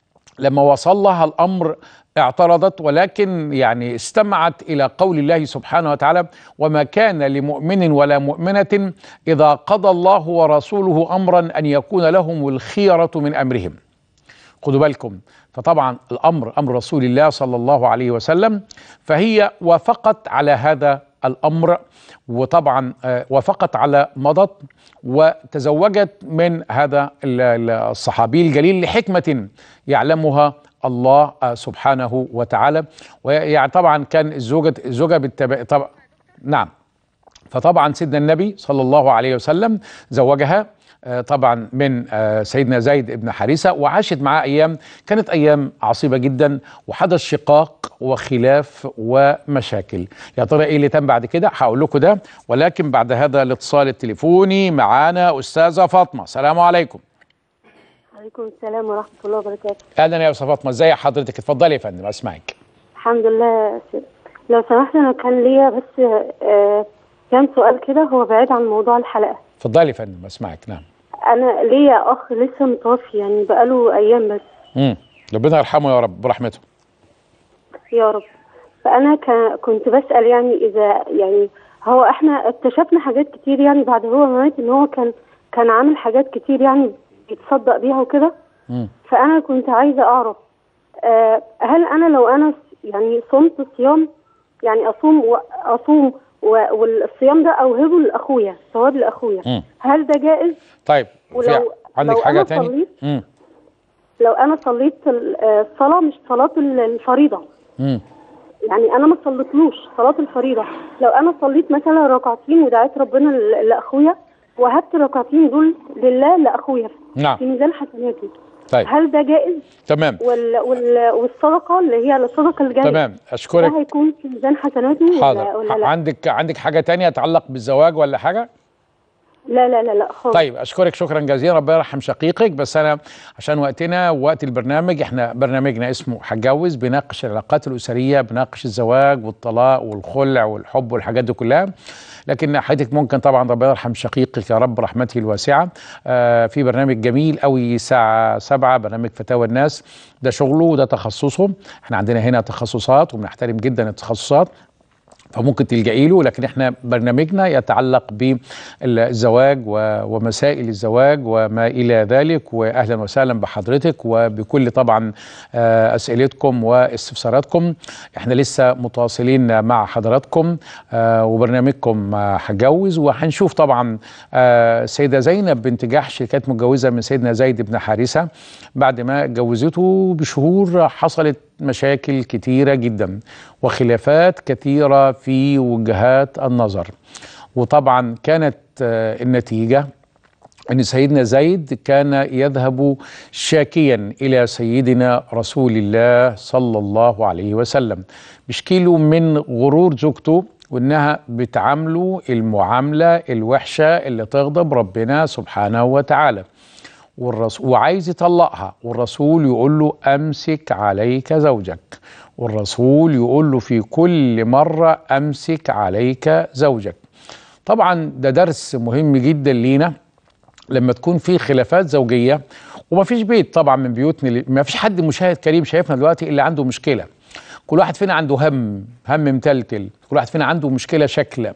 لما وصل لها الامر اعترضت ولكن يعني استمعت الى قول الله سبحانه وتعالى وما كان لمؤمن ولا مؤمنه اذا قضى الله ورسوله امرا ان يكون لهم الخيره من امرهم خدوا بالكم فطبعا الامر امر رسول الله صلى الله عليه وسلم فهي وافقت على هذا الامر وطبعا آه، وافقت على مضت وتزوجت من هذا ال- ال- الصحابي الجليل لحكمه يعلمها الله آه، سبحانه وتعالى ويعني طبعا كان الزوجه الزوجه بالتبع طبعا نعم فطبعا سيدنا النبي صلى الله عليه وسلم زوجها آه، طبعا من آه، سيدنا زيد بن حارثه وعاشت معاه ايام كانت ايام عصيبه جدا وحدث شقاق وخلاف ومشاكل يا ترى ايه اللي تم بعد كده هقول لكم ده ولكن بعد هذا الاتصال التليفوني معانا استاذه فاطمه السلام عليكم عليكم السلام ورحمة الله وبركاته اهلا يا استاذه فاطمه ازي حضرتك اتفضلي يا فندم اسمعك الحمد لله يا سيدي. لو سمحت أنا كان ليا بس آه كام سؤال كده هو بعيد عن موضوع الحلقة اتفضلي يا فندم اسمعك نعم أنا ليا أخ لسه متوفي يعني بقاله أيام بس امم ربنا يرحمه يا رب برحمته يا رب فأنا ك- كنت بسأل يعني إذا يعني هو إحنا اكتشفنا حاجات كتير يعني بعد هو ما مات إن هو كان كان عامل حاجات كتير يعني بيتصدق بيها وكده مم. فأنا كنت عايزة أعرف آه، هل أنا لو أنا يعني صمت صيام يعني أصوم وأصوم و- والصيام ده أوهبه لأخويا ثواب لأخويا مم. هل ده جائز؟ طيب في ولو- عندك لو حاجه أنا تاني صليت- امم لو أنا صليت ال- آه، الصلاة مش صلاة ال- الفريضة امم يعني أنا ما صليتلوش صلاة الفريضة لو أنا صليت مثلا ركعتين ودعيت ربنا ل- لأخويا وهبت الركعتين دول لله لأخويا نعم. في ميزان حسناتي طيب هل ده جائز؟ تمام وال... وال... والصدقة اللي هي الصدقة الجاية تمام اشكرك ده هيكون في ميزان حسناته ولا, حاضر ولا لا؟ عندك عندك حاجه تانية يتعلق بالزواج ولا حاجه لا لا لا لا خالص طيب اشكرك شكرا جزيلا ربنا يرحم شقيقك بس انا عشان وقتنا ووقت البرنامج احنا برنامجنا اسمه هتجوز بيناقش العلاقات الاسريه بيناقش الزواج والطلاق والخلع والحب والحاجات دي كلها لكن حضرتك ممكن طبعا ربنا يرحم شقيقك يا رب رحمته الواسعه آه في برنامج جميل قوي الساعه 7 برنامج فتاوى الناس ده شغله وده تخصصه احنا عندنا هنا تخصصات وبنحترم جدا التخصصات فممكن تلجئي له لكن احنا برنامجنا يتعلق بالزواج و- ومسائل الزواج وما الى ذلك واهلا وسهلا بحضرتك وبكل طبعا آه، اسئلتكم واستفساراتكم احنا لسه متواصلين مع حضراتكم آه، وبرنامجكم آه، هتجوز وهنشوف طبعا آه، السيده زينب بنت جحش كانت متجوزه من سيدنا زيد بن حارثه بعد ما اتجوزته بشهور حصلت مشاكل كتيره جدا وخلافات كثيره في وجهات النظر وطبعا كانت آه، النتيجه ان سيدنا زيد كان يذهب شاكيا الى سيدنا رسول الله صلى الله عليه وسلم بيشكيله من غرور زوجته وانها بتعامله المعامله الوحشه اللي تغضب ربنا سبحانه وتعالى والرسول وعايز يطلقها والرسول يقول له امسك عليك زوجك والرسول يقول له في كل مره امسك عليك زوجك طبعا ده درس مهم جدا لينا لما تكون في خلافات زوجيه وما فيش بيت طبعا من بيوتنا ما فيش حد مشاهد كريم شايفنا دلوقتي الا عنده مشكله كل واحد فينا عنده هم هم متلتل كل واحد فينا عنده مشكله شكل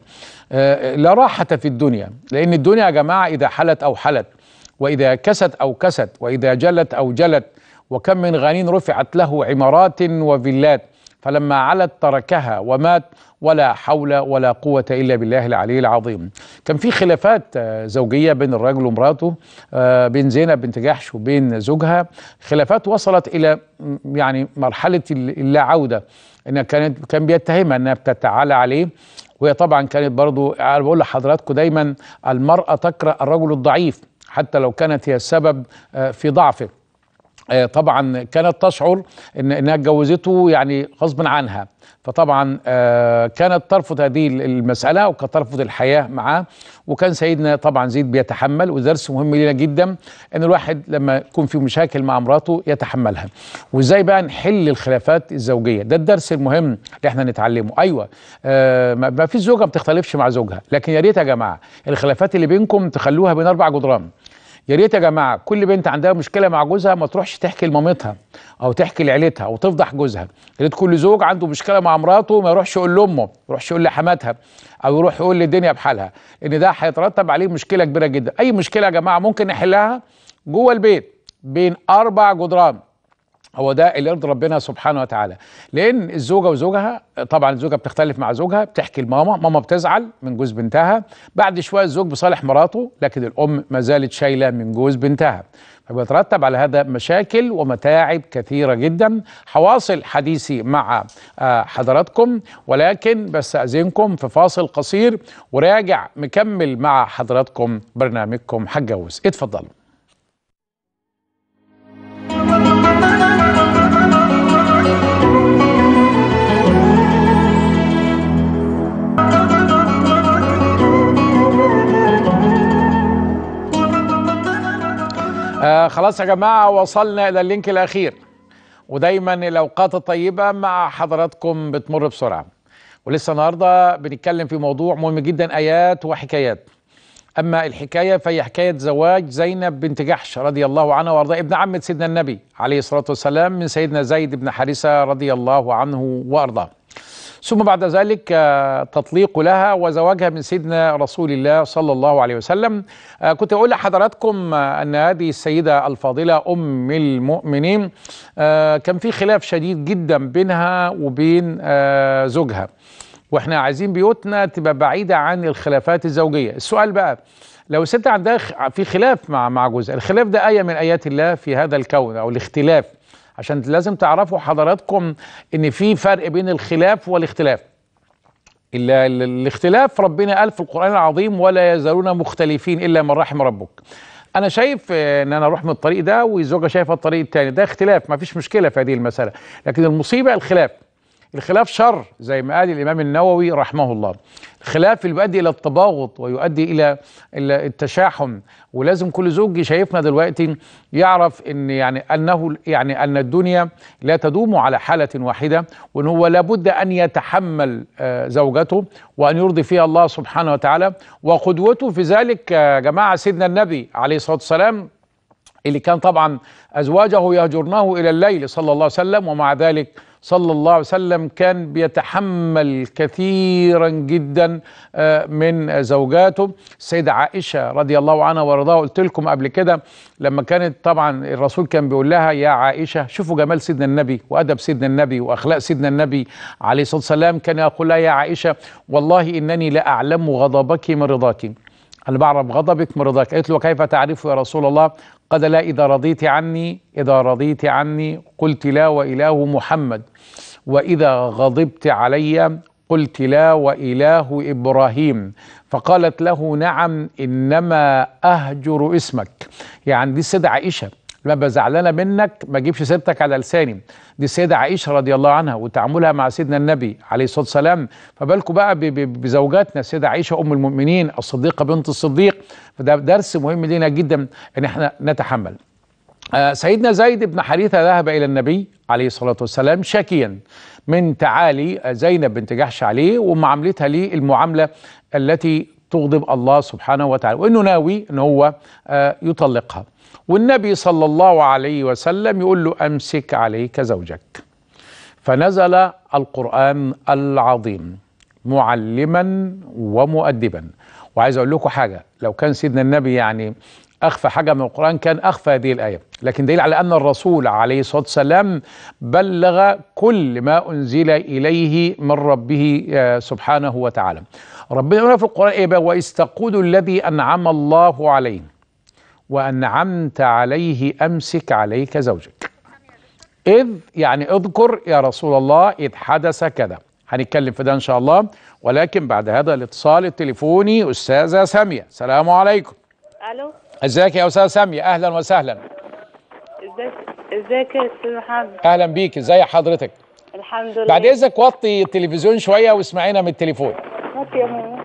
آه لا راحه في الدنيا لان الدنيا يا جماعه اذا حلت او حلت واذا كست او كست واذا جلت او جلت وكم من غنين رفعت له عمارات وفيلات فلما علت تركها ومات ولا حول ولا قوة إلا بالله العلي العظيم كان في خلافات آه، زوجية بين الرجل ومراته آه، بين زينب بنت جحش وبين زوجها خلافات وصلت إلى م، يعني مرحلة ال- اللا عودة إنها كانت كان بيتهمها إنها بتتعالى عليه وهي طبعا كانت برضو أنا بقول لحضراتكم دايما المرأة تكره الرجل الضعيف حتى لو كانت هي السبب آه، في ضعفه آه، طبعا كانت تشعر ان انها اتجوزته يعني غصبا عنها فطبعا آه، كانت ترفض هذه المساله وكانت ترفض الحياه معاه وكان سيدنا طبعا زيد بيتحمل ودرس مهم لنا جدا ان الواحد لما يكون في مشاكل مع مراته يتحملها وازاي بقى نحل الخلافات الزوجيه ده الدرس المهم اللي احنا نتعلمه ايوه آه، ما ما فيش زوجه ما بتختلفش مع زوجها لكن يا ريت يا جماعه الخلافات اللي بينكم تخلوها بين اربع جدران يا ريت يا جماعه كل بنت عندها مشكله مع جوزها ما تروحش تحكي لمامتها او تحكي لعيلتها او تفضح جوزها يا ريت كل زوج عنده مشكله مع مراته ما يروحش يقول لامه ما يروحش يقول لحماتها او يروح يقول للدنيا بحالها ان ده هيترتب عليه مشكله كبيره جدا اي مشكله يا جماعه ممكن نحلها جوه البيت بين اربع جدران هو ده اللي يرضي ربنا سبحانه وتعالى لان الزوجه وزوجها طبعا الزوجه بتختلف مع زوجها بتحكي لماما ماما بتزعل من جوز بنتها بعد شويه الزوج بيصالح مراته لكن الام ما زالت شايله من جوز بنتها فبيترتب على هذا مشاكل ومتاعب كثيره جدا حواصل حديثي مع آه، حضراتكم ولكن بستاذنكم في فاصل قصير وراجع مكمل مع حضراتكم برنامجكم هتجوز اتفضلوا آه خلاص يا جماعة وصلنا إلى اللينك الأخير ودايما الأوقات الطيبة مع حضراتكم بتمر بسرعة ولسه النهاردة بنتكلم في موضوع مهم جدا آيات وحكايات أما الحكاية فهي حكاية زواج زينب بنت جحش رضي الله عنها وأرضاها ابن عمة سيدنا النبي عليه الصلاة والسلام من سيدنا زيد بن حارثة رضي الله عنه وأرضاه ثم بعد ذلك آه، تطليق لها وزواجها من سيدنا رسول الله صلى الله عليه وسلم آه، كنت أقول لحضراتكم آه، أن هذه السيدة الفاضلة أم المؤمنين آه، كان في خلاف شديد جدا بينها وبين آه، زوجها واحنا عايزين بيوتنا تبقى بعيدة عن الخلافات الزوجية السؤال بقى لو الست عندها خ- في خلاف مع مع جوزها الخلاف ده آية من آيات الله في هذا الكون أو الاختلاف عشان لازم تعرفوا حضراتكم ان في فرق بين الخلاف والاختلاف ال- ال- الاختلاف ربنا قال في القرآن العظيم ولا يزالون مختلفين إلا من رحم ربك أنا شايف آه، إن أنا أروح من الطريق ده والزوجة شايفة الطريق التاني ده اختلاف ما فيش مشكلة في هذه المسألة لكن المصيبة الخلاف الخلاف شر زي ما قال الإمام النووي رحمه الله الخلاف اللي بيؤدي إلى التباغض ويؤدي إلى إلى التشاحن ولازم كل زوج شايفنا دلوقتي يعرف ان يعني انه يعني ان الدنيا لا تدوم على حاله واحده وان هو لابد ان يتحمل آه، زوجته وان يرضي فيها الله سبحانه وتعالى وقدوته في ذلك يا جماعه سيدنا النبي عليه الصلاه والسلام اللي كان طبعا ازواجه يهجرنه الى الليل صلى الله عليه وسلم ومع ذلك صلى الله عليه وسلم كان بيتحمل كثيرا جدا آه، من زوجاته السيدة عائشة رضي الله عنها وارضاها قلت لكم قبل كده لما كانت طبعا الرسول كان بيقول لها يا عائشة شوفوا جمال سيدنا النبي وأدب سيدنا النبي وأخلاق سيدنا النبي عليه الصلاة والسلام كان يقول لها يا عائشة والله إنني لأعلم غضبك من رضاك أنا بعرف غضبك من رضاك قالت له كيف تعرف يا رسول الله قال لا إذا رضيت عني إذا رضيت عني قلت لا وإله محمد وإذا غضبت علي قلت لا وإله إبراهيم فقالت له نعم إنما أهجر اسمك يعني دي السيدة عائشة لما ببقى زعلانة منك ما اجيبش سيرتك على لساني دي السيدة عائشة رضي الله عنها وتعاملها مع سيدنا النبي عليه الصلاة والسلام فبالكم بقى ب- ب- بزوجاتنا السيدة عائشة أم المؤمنين الصديقة بنت الصديق فده درس مهم لنا جدا إن احنا نتحمل آه، سيدنا زيد بن حارثة ذهب إلى النبي عليه الصلاة والسلام شاكيا من تعالي آه، زينب بنت جحش عليه ومعاملتها ليه المعاملة التي تغضب الله سبحانه وتعالى وإنه ناوي إن هو آه، يطلقها والنبي صلى الله عليه وسلم يقول له أمسك عليك زوجك فنزل القرآن العظيم معلما ومؤدبا وعايز اقول لكم حاجه لو كان سيدنا النبي يعني اخفى حاجه من القران كان اخفى هذه الايه لكن دليل على ان الرسول عليه الصلاه والسلام بلغ كل ما انزل اليه من ربه آه، سبحانه وتعالى ربنا يقول في القران ايه بقى واذ تقول الذي انعم الله عليه وانعمت عليه امسك عليك زوجك إذ يعني اذكر يا رسول الله إذ حدث كذا هنتكلم في ده إن شاء الله ولكن بعد هذا الاتصال التليفوني أستاذة سامية السلام عليكم الو ازيك يا أستاذة سامية أهلا وسهلا ازيك ازيك يا استاذ محمد أهلا بيك ازي حضرتك الحمد لله بعد إذنك وطي التلفزيون شوية واسمعينا من التليفون هات يا ماما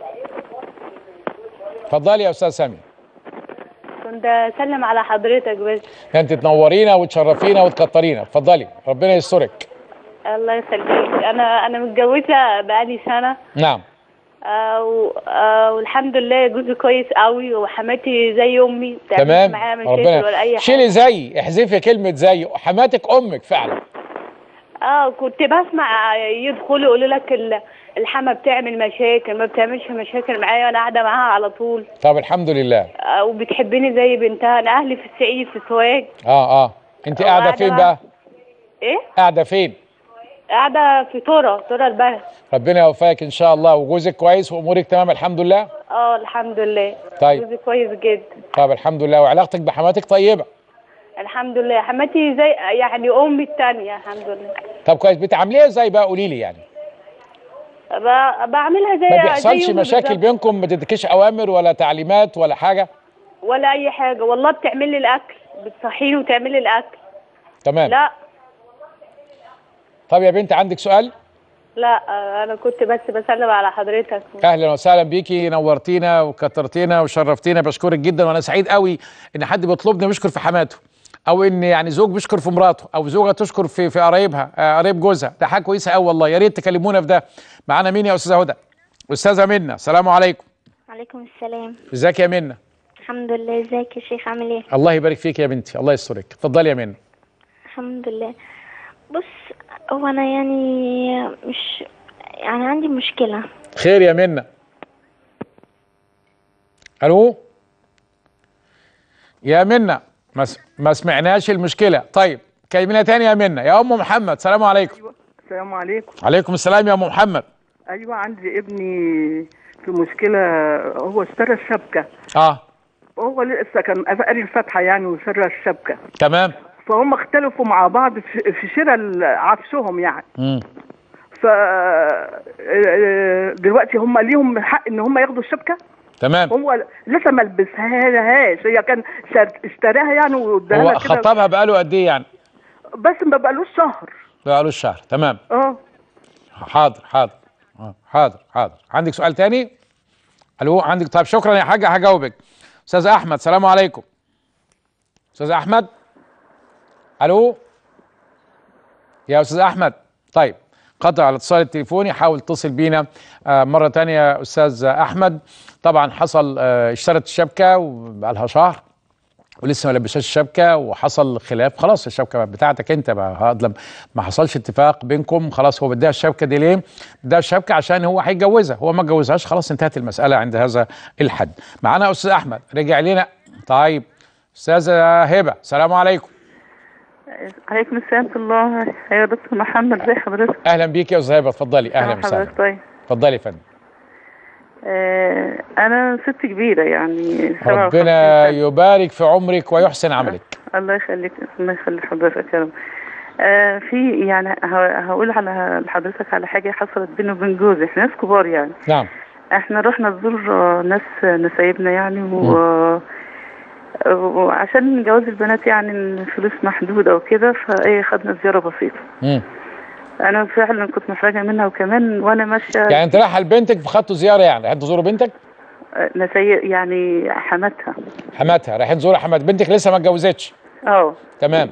اتفضلي يا أستاذة سامية كنت اسلم على حضرتك بس أنت تنورينا وتشرفينا وتكترينا اتفضلي ربنا يسترك الله يخليك انا انا متجوزه بقالي سنه نعم آه و- آه والحمد لله جوزي كويس قوي وحماتي زي امي ما بتعملش تمام معايا مشاكل ولا اي حاجه شيلي زي احذفي كلمة زي حماتك أمك فعلا اه كنت بسمع يدخلوا يقولوا لك ال- الحما بتعمل مشاكل ما بتعملش مشاكل معايا وانا قاعده معاها على طول طب الحمد لله آه وبتحبني زي بنتها انا اهلي في الصعيد في سوهاج اه اه انت قاعدة وقاعدة فين مع- بقى ايه قاعدة فين قاعده في تورا تورا البلد ربنا يوفقك ان شاء الله وجوزك كويس وامورك تمام الحمد لله اه الحمد لله طيب. جوزي كويس جدا طب الحمد لله وعلاقتك بحماتك طيبه الحمد لله حماتي زي يعني امي التانية الحمد لله طب كويس بتعامليها ازاي بقى قولي لي يعني ب- بعملها زي ما زي بيحصلش أمي مشاكل بالظبط. بينكم ما تديكيش اوامر ولا تعليمات ولا حاجه ولا اي حاجه والله بتعمل لي الاكل بتصحيني وتعمل لي الاكل تمام لا طب يا بنت عندك سؤال لا آه، انا كنت بس بسلم على حضرتك اهلا وسهلا بيكي نورتينا وكترتينا وشرفتينا بشكرك جدا وانا سعيد قوي ان حد بيطلبني بيشكر في حماته او ان يعني زوج بيشكر في مراته او زوجه تشكر في في قرايبها آه، قرايب جوزها ده حاجه كويسه قوي والله يا ريت تكلمونا في ده معانا مين يا استاذه هدى استاذه منى السلام عليكم عليكم السلام ازيك يا منى الحمد لله ازيك يا شيخ عامل ايه الله يبارك فيك يا بنتي الله يسترك اتفضلي يا منى الحمد لله بص هو انا يعني مش يعني عندي مشكلة خير يا منى الو يا منى ما س- ما سمعناش المشكله طيب كلمينا تاني يا منى يا ام محمد سلام عليكم السلام عليكم عليكم السلام يا ام محمد ايوه عندي ابني في مشكله هو اشترى الشبكه اه وهو لسه كان قاري الفاتحه يعني وشرى الشبكه تمام فهم اختلفوا مع بعض في في شراء ال- عفشهم يعني مم. ف دلوقتي هم ليهم حق ان هم ياخدوا الشبكه تمام هو لسه ما لبسهاش هي كان شر- اشتراها يعني واداها هو لها كده خطبها بقاله قد ايه يعني بس ما بقالوش شهر بقاله الشهر تمام اه حاضر حاضر آه، حاضر حاضر عندك سؤال تاني الو عندك طيب شكرا يا حاجه هجاوبك استاذ احمد سلام عليكم استاذ احمد الو يا استاذ احمد طيب قطع الاتصال التليفوني حاول تتصل بينا آه، مره تانية يا استاذ احمد طبعا حصل آه، اشترت الشبكه وبقالها شهر ولسه ما لبسهاش الشبكه وحصل خلاف خلاص الشبكه بتاعتك انت بقى هقدم ما حصلش اتفاق بينكم خلاص هو بدها الشبكه دي ليه؟ بدها الشبكه عشان هو هيتجوزها هو ما اتجوزهاش خلاص انتهت المساله عند هذا الحد معانا استاذ احمد رجع لنا طيب استاذه هبه السلام عليكم عليكم السلام ورحمة الله يا دكتور محمد ازي حضرتك؟ اهلا بيك يا استاذ هبه اتفضلي اهلا حضرتك وسهلا طيب اتفضلي يا فندم آه أنا ست كبيرة يعني 57 ربنا يبارك في عمرك ويحسن عملك الله يخليك الله يخلي حضرتك يا رب آه في يعني ه- هقول على لحضرتك على حاجة حصلت بيني وبين جوزي احنا ناس كبار يعني نعم احنا رحنا نزور آه، ناس نسايبنا يعني و... وعشان جواز البنات يعني الفلوس محدودة وكده فايه خدنا زيارة بسيطة مم. انا فعلا كنت محرجة منها وكمان وانا ماشية يعني انت رايحه لبنتك فخدتوا زياره يعني رايحين تزوروا بنتك نسي يعني حماتها حماتها رايحين تزوروا حمات بنتك لسه ما اتجوزتش اه تمام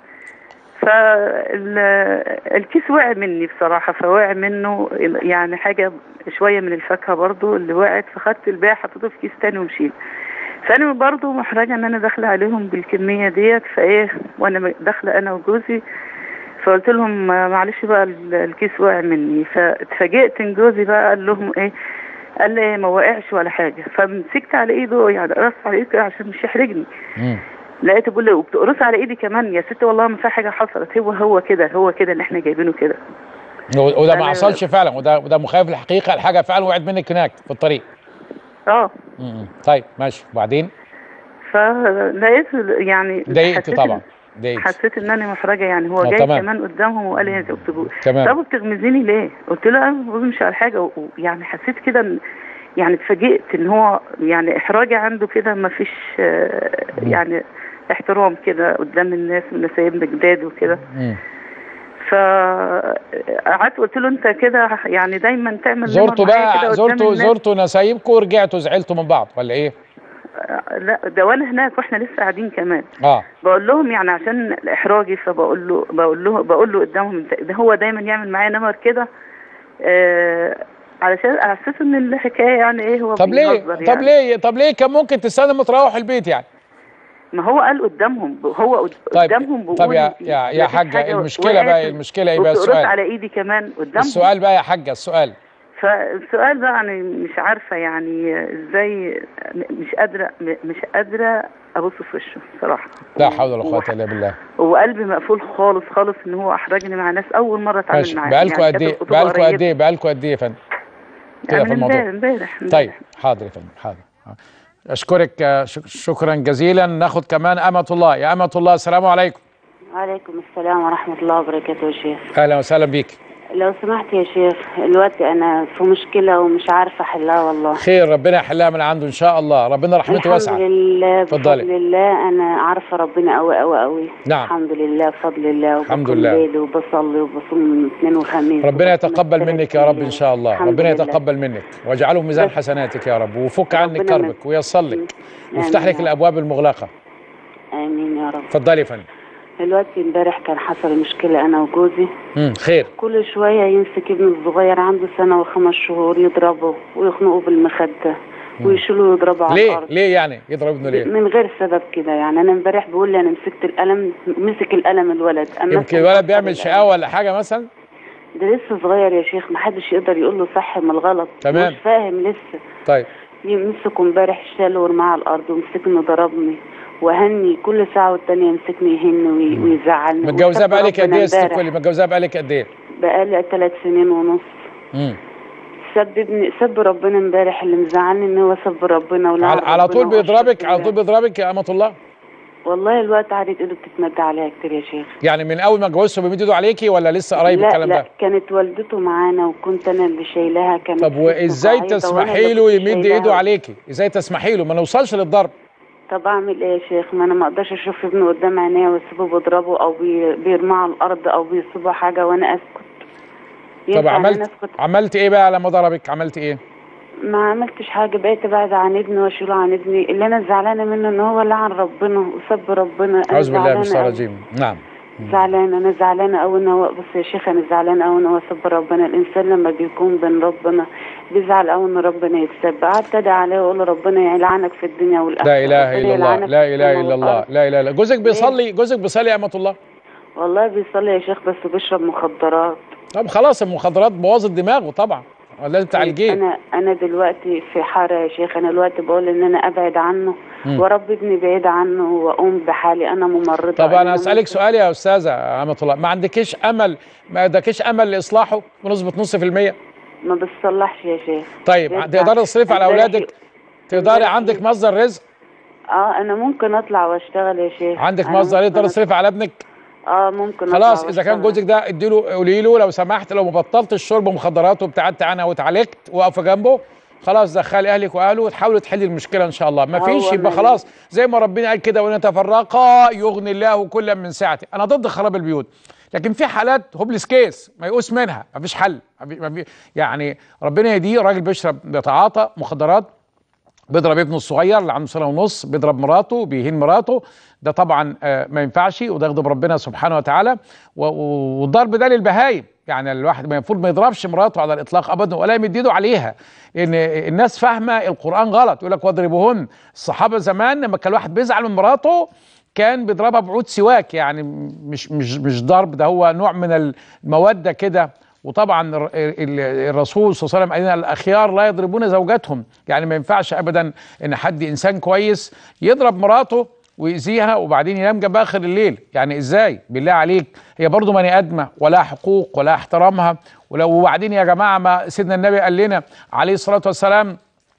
فالكيس وقع مني بصراحة فوقع منه يعني حاجة شوية من الفاكهة برضو اللي وقعت فخدت الباقي حطيته في كيس تاني ومشيت فأنا برضو محرجة إن أنا داخلة عليهم بالكمية ديت فإيه وأنا داخلة أنا وجوزي فقلت لهم معلش بقى ال- الكيس وقع مني فاتفاجئت إن جوزي بقى قال لهم إيه قال لي ما وقعش ولا حاجة فمسكت على إيده يعني قرصت على إيده عشان مش يحرجني لقيته بيقول لي وبتقرص على ايدي كمان يا ستي والله ما في حاجه حصلت هو هو كده هو كده اللي احنا جايبينه كده و- وده ما أنا- حصلش فعلا وده وده مخالف للحقيقه الحاجه فعلا وقعت منك هناك في الطريق اه مم. طيب ماشي وبعدين فلقيت يعني ضايقت حسيت طبعا إن- ضايقت حسيت ان انا محرجه يعني هو آه، جاي تمام. كمان قدامهم وقال لي انت بتجو تمام. طب بتغمزيني ليه؟ قلت له انا ما بغمزش على حاجه ويعني حسيت كده إن- يعني اتفاجئت ان هو يعني احراجي عنده كده ما فيش آه، يعني احترام كده قدام الناس من سايبنا جداد وكده مم. فقعدت قلت له انت كده يعني دايما تعمل زرتوا نمر معايا كده بقى قدام زرتوا الناس. زرتوا نسايبكم ورجعتوا زعلتوا من بعض ولا ايه؟ لا ده وانا هناك واحنا لسه قاعدين كمان اه بقول لهم يعني عشان احراجي فبقول له بقول له بقول له قدامهم انت- ده هو دايما يعمل معايا نمر كده آه علشان احسسه ان الحكايه يعني ايه هو طب ليه؟ بيهزر طب يعني. ليه؟ طب ليه كان ممكن تستنى ما تروح البيت يعني؟ ما هو قال قدامهم هو قد- طيب قدامهم بيقول طب يا يا يا مفيش حاجه حاجة المشكله وقعت بقى المشكله ايه بقى وبتقرص السؤال؟ على ايدي كمان قدامهم السؤال بقى يا حاجه السؤال فالسؤال بقى انا مش عارفه يعني ازاي مش قادره مش قادره ابص في وشه صراحه لا حول ولا قوه الا بالله وقلبي مقفول خالص خالص ان هو احرجني مع ناس اول مره اتعامل ماشي معاهم بقالكوا يعني قد ايه كانت الخطوبة بقالكوا قد قريبة. ايه بقالكوا قد ايه يا فندم كده يعني في من الموضوع امبارح امبارح طيب حاضر يا فندم حاضر اشكرك آه، شك- شكرا جزيلا ناخد كمان امه الله يا امه الله السلام عليكم وعليكم السلام ورحمة الله وبركاته يا شيخ اهلا وسهلا بيك لو سمحت يا شيخ دلوقتي أنا في مشكلة ومش عارفة أحلها والله خير ربنا يحلها من عنده ان شاء الله ربنا رحمته الحمد واسعه لله اتفضلي. بفضل الله أنا عارفة ربنا أوي أوي أوي نعم. الحمد لله بفضل الله الحمد وبكون لله. ليل وبصلي وبصوم اثنين وخميس ربنا يتقبل منك يا رب ان شاء الله الحمد ربنا لله. يتقبل منك واجعله في ميزان بس- حسناتك يا رب وفك عنك ربنا كربك وييسر لك ويفتح آمين لك يا رب. الابواب المغلقه آمين يا رب اتفضلي يا فندم دلوقتي امبارح كان حصل مشكلة أنا وجوزي مم، خير كل شوية يمسك ابنه الصغير عنده سنة وخمس شهور يضربه ويخنقه بالمخدة ويشيله ويضربه على ليه الأرض ليه يعني يضرب ابنه ليه من غير سبب كده يعني انا امبارح بيقول لي انا مسكت القلم مسك القلم الولد أما يمكن الولد بيعمل شقاوه ولا حاجه مثلا ده لسه صغير يا شيخ محدش يقدر يقول له صح من الغلط تمام. مش فاهم لسه طيب يمسكه امبارح شاله ورماه على الارض ومسكني ضربني وهني كل ساعه والتانيه يمسكني يهن وي- ويزعلني متجوزاه وسب بقالك قد ربنا ايه يا ست امبارح. كلي متجوزاه بقالك قد ايه بقالي ثلاث سنين ونص مم. سب ابني سب ربنا امبارح اللي مزعلني ان هو سب ربنا ولعن على, على ربنا طول وأشرك بيضربك على بالله. طول بيضربك يا امه الله والله الوقت عادت ايده بتتمد عليها كتير يا شيخ يعني من اول ما اتجوزته بيمد ايده عليكي ولا لسه قريب لا الكلام لا ده كانت والدته معانا وكنت انا اللي شايلاها كانت طب ست وازاي ضعيفة وأنا تسمحي اللي له كنت يمد شايلاها. ايده عليكي ازاي تسمحي له ما نوصلش للضرب طب اعمل ايه يا شيخ ما انا ما اقدرش اشوف ابني قدام عينيا واسيبه بيضربه او بي- بيرميه على الارض او بيسيبه حاجه وانا اسكت طب ينفع إن أنا عملت اسكت عملت ايه بقى لما ضربك عملت ايه ما عملتش حاجه بقيت ابعد عن ابني واشيله عن ابني اللي انا زعلانه منه ان هو لعن ربنا وسب ربنا أنا اعوذ بالله من زعلانة الشيطان أوي. الرجيم نعم زعلانة أنا زعلانة أوي إن هو بص يا شيخ أنا زعلانة أوي إن هو سب ربنا الإنسان لما بيكون بين ربنا بيزعل أوي إن ربنا يتسب قعدت أدعي عليه وأقول له ربنا يلعنك في الدنيا والآخرة لا اله ربنا الا الله يلعنك لا في اله السماء الا الله والأرض. لا اله الا جوزك بيصلي جوزك بيصلي يا امه الله والله بيصلي يا شيخ بس بيشرب مخدرات طب خلاص المخدرات بوظت دماغه طبعا لازم تعالجيه انا انا دلوقتي في حاره يا شيخ انا دلوقتي بقول ان انا ابعد عنه مم. ورب ابني بعيد عنه واقوم بحالي انا ممرضه طب انا أنا اسالك سؤال يا استاذه امه الله ما عندكيش امل ما عندكيش امل لاصلاحه بنسبه نص في المية ما بتصلحش يا شيخ طيب يرجع. تقدري تصرفي على امبارح- اولادك تقدري عندك مصدر رزق اه انا ممكن اطلع واشتغل يا شيخ عندك أنا مصدر ممكن تقدري تصرفي على ابنك اه ممكن خلاص أطلع اذا كان وأشتغل. جوزك ده اديله قولي له لو سمحت لو ما بطلتش شرب مخدرات وابتعدت عنها واتعالجت واقفه جنبه خلاص دخلي اهلك واهله وتحاولوا تحلي المشكله ان شاء الله ما هو فيش يبقى أنا- خلاص زي ما ربنا قال كده وان تفرقا يغني الله كلا من سعته انا ضد خراب البيوت لكن في حالات هوبليس كيس ما يقوس منها ما فيش حل ما في ما في يعني ربنا يهديه راجل بيشرب بيتعاطى مخدرات بيضرب ابنه الصغير اللي عنده سنه ونص بيضرب مراته بيهين مراته ده طبعا آه، ما ينفعش وده يغضب ربنا سبحانه وتعالى و- و- والضرب ده للبهايم يعني الواحد ما المفروض ما يضربش مراته على الاطلاق ابدا ولا يمد ايده عليها ان الناس فاهمه القران غلط يقول لك واضربوهن الصحابه زمان لما كان الواحد بيزعل من مراته كان بيضربها بعود سواك يعني مش مش مش ضرب ده هو نوع من الموده كده وطبعا الر- ال- الرسول صلى الله عليه وسلم قال لنا الاخيار لا يضربون زوجاتهم يعني ما ينفعش ابدا ان حد انسان كويس يضرب مراته ويأذيها وبعدين ينام جنبها اخر الليل يعني ازاي بالله عليك هي برضه بني ادمه ولا حقوق ولا احترامها ولو وبعدين يا جماعه ما سيدنا النبي قال لنا عليه الصلاه والسلام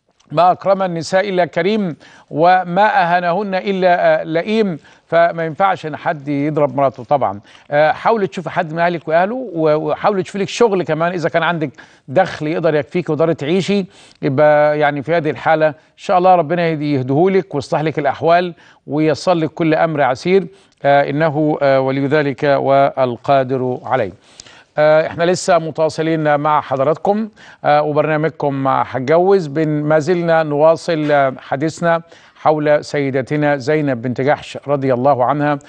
ما أكرم النساء إلا كريم وما أهانهن إلا آه، لئيم فما ينفعش إن حد يضرب مراته طبعا آه، حاولي تشوفي حد من أهلك وأهله و- وحاولي تشوفي لك شغل كمان إذا كان عندك دخل يقدر يكفيك وتقدري تعيشي يبقى يعني في هذه الحالة إن شاء الله ربنا يهدي- يهديهولك ويصلح لك الأحوال وييسر لك كل أمر عسير آه، إنه آه، ولي ذلك والقادر عليه آه، احنا لسه متواصلين مع حضراتكم آه، وبرنامجكم هتجوز بن ما زلنا نواصل آه، حديثنا حول سيدتنا زينب بنت جحش رضي الله عنها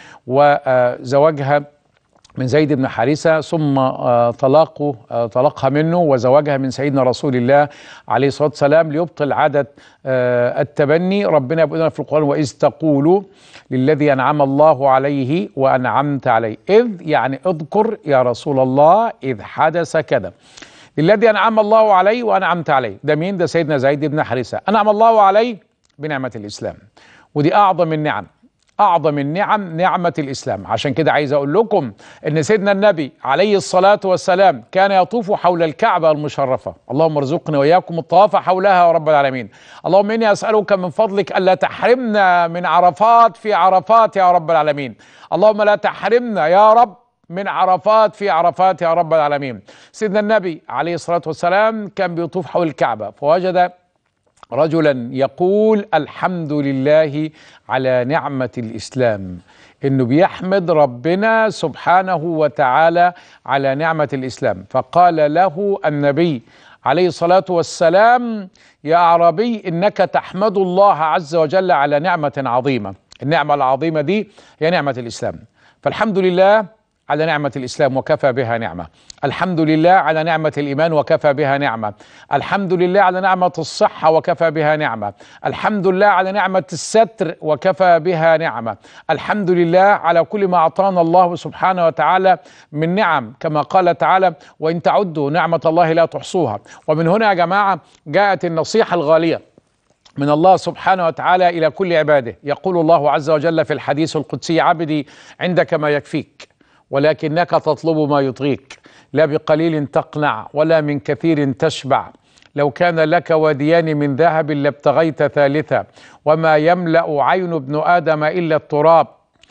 وزواجها من زيد بن حارثة ثم آه، طلاقه آه، طلقها منه وزواجها من سيدنا رسول الله عليه الصلاة والسلام ليبطل عادة آه، التبني ربنا يقول لنا في القرآن وإذ تقول للذي أنعم الله عليه وأنعمت عليه إذ يعني اذكر يا رسول الله إذ حدث كذا للذي أنعم الله عليه وأنعمت عليه ده مين ده سيدنا زيد بن حارثة أنعم الله عليه بنعمة الإسلام ودي أعظم النعم أعظم النعم نعمة الإسلام عشان كده عايز أقول لكم أن سيدنا النبي عليه الصلاة والسلام كان يطوف حول الكعبة المشرفة اللهم ارزقنا وإياكم الطواف حولها يا رب العالمين اللهم إني أسألك من فضلك ألا تحرمنا من عرفات في عرفات يا رب العالمين اللهم لا تحرمنا يا رب من عرفات في عرفات يا رب العالمين سيدنا النبي عليه الصلاة والسلام كان بيطوف حول الكعبة فوجد رجلا يقول الحمد لله على نعمة الإسلام إنه بيحمد ربنا سبحانه وتعالى على نعمة الإسلام فقال له النبي عليه الصلاة والسلام يا أعرابي إنك تحمد الله عز وجل على نعمة عظيمة النعمة العظيمة دي هي نعمة الإسلام فالحمد لله على نعمة الإسلام وكفى بها نعمة الحمد لله على نعمة الإيمان وكفى بها نعمة الحمد لله على نعمة الصحة وكفى بها نعمة الحمد لله على نعمة الستر وكفى بها نعمة الحمد لله على كل ما أعطانا الله سبحانه وتعالى من نعم كما قال تعالى وإن تعدوا نعمة الله لا تحصوها ومن هنا يا جماعة جاءت النصيحة الغالية من الله سبحانه وتعالى الى كل عباده يقول الله عز وجل في الحديث القدسي عبدي عندك ما يكفيك ولكنك تطلب ما يطغيك لا بقليل تقنع ولا من كثير تشبع لو كان لك واديان من ذهب لابتغيت ثالثا وما يملا عين ابن ادم الا التراب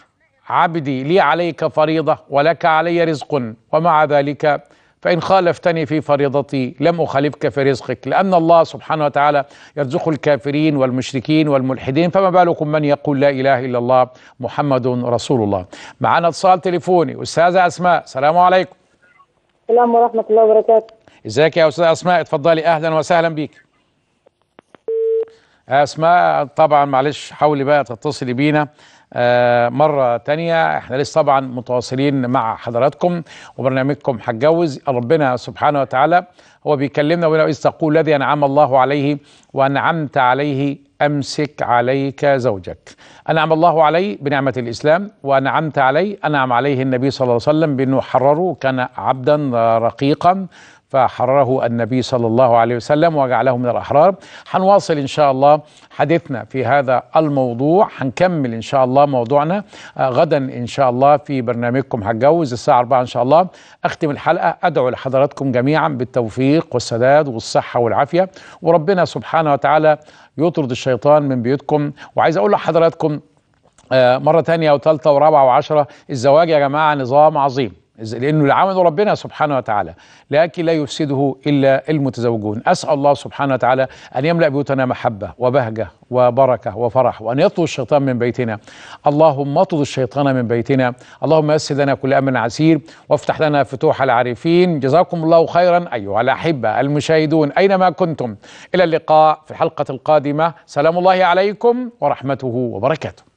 عبدي لي عليك فريضه ولك علي رزق ومع ذلك فإن خالفتني في فريضتي لم أخالفك في رزقك لأن الله سبحانه وتعالى يرزق الكافرين والمشركين والملحدين فما بالكم من يقول لا إله إلا الله محمد رسول الله معنا اتصال تليفوني أستاذة أسماء السلام عليكم السلام ورحمة الله وبركاته ازيك يا أستاذة أسماء اتفضلي أهلا وسهلا بيك أسماء طبعا معلش حاولي بقى تتصلي بينا آه مرة تانية احنا لسه طبعا متواصلين مع حضراتكم وبرنامجكم هتجوز ربنا سبحانه وتعالى هو بيكلمنا ويقول إذ تقول الذي أنعم الله عليه وأنعمت عليه أمسك عليك زوجك أنعم الله عليه بنعمة الإسلام وأنعمت عليه أنعم عليه النبي صلى الله عليه وسلم بأنه حرره كان عبدا رقيقا فحرره النبي صلى الله عليه وسلم وجعله من الأحرار هنواصل إن شاء الله حديثنا في هذا الموضوع هنكمل إن شاء الله موضوعنا آه غدا إن شاء الله في برنامجكم هتجوز الساعة 4 إن شاء الله أختم الحلقة أدعو لحضراتكم جميعا بالتوفيق والسداد والصحة والعافية وربنا سبحانه وتعالى يطرد الشيطان من بيوتكم وعايز أقول لحضراتكم آه مرة تانية وثالثة ورابعة وعشرة الزواج يا جماعة نظام عظيم لانه العمل ربنا سبحانه وتعالى لكن لا يفسده الا المتزوجون اسال الله سبحانه وتعالى ان يملا بيوتنا محبه وبهجه وبركه وفرح وان يطرد الشيطان من بيتنا اللهم اطرد الشيطان من بيتنا اللهم يسر لنا كل امر عسير وافتح لنا فتوح العارفين جزاكم الله خيرا ايها الاحبه المشاهدون اينما كنتم الى اللقاء في الحلقه القادمه سلام الله عليكم ورحمته وبركاته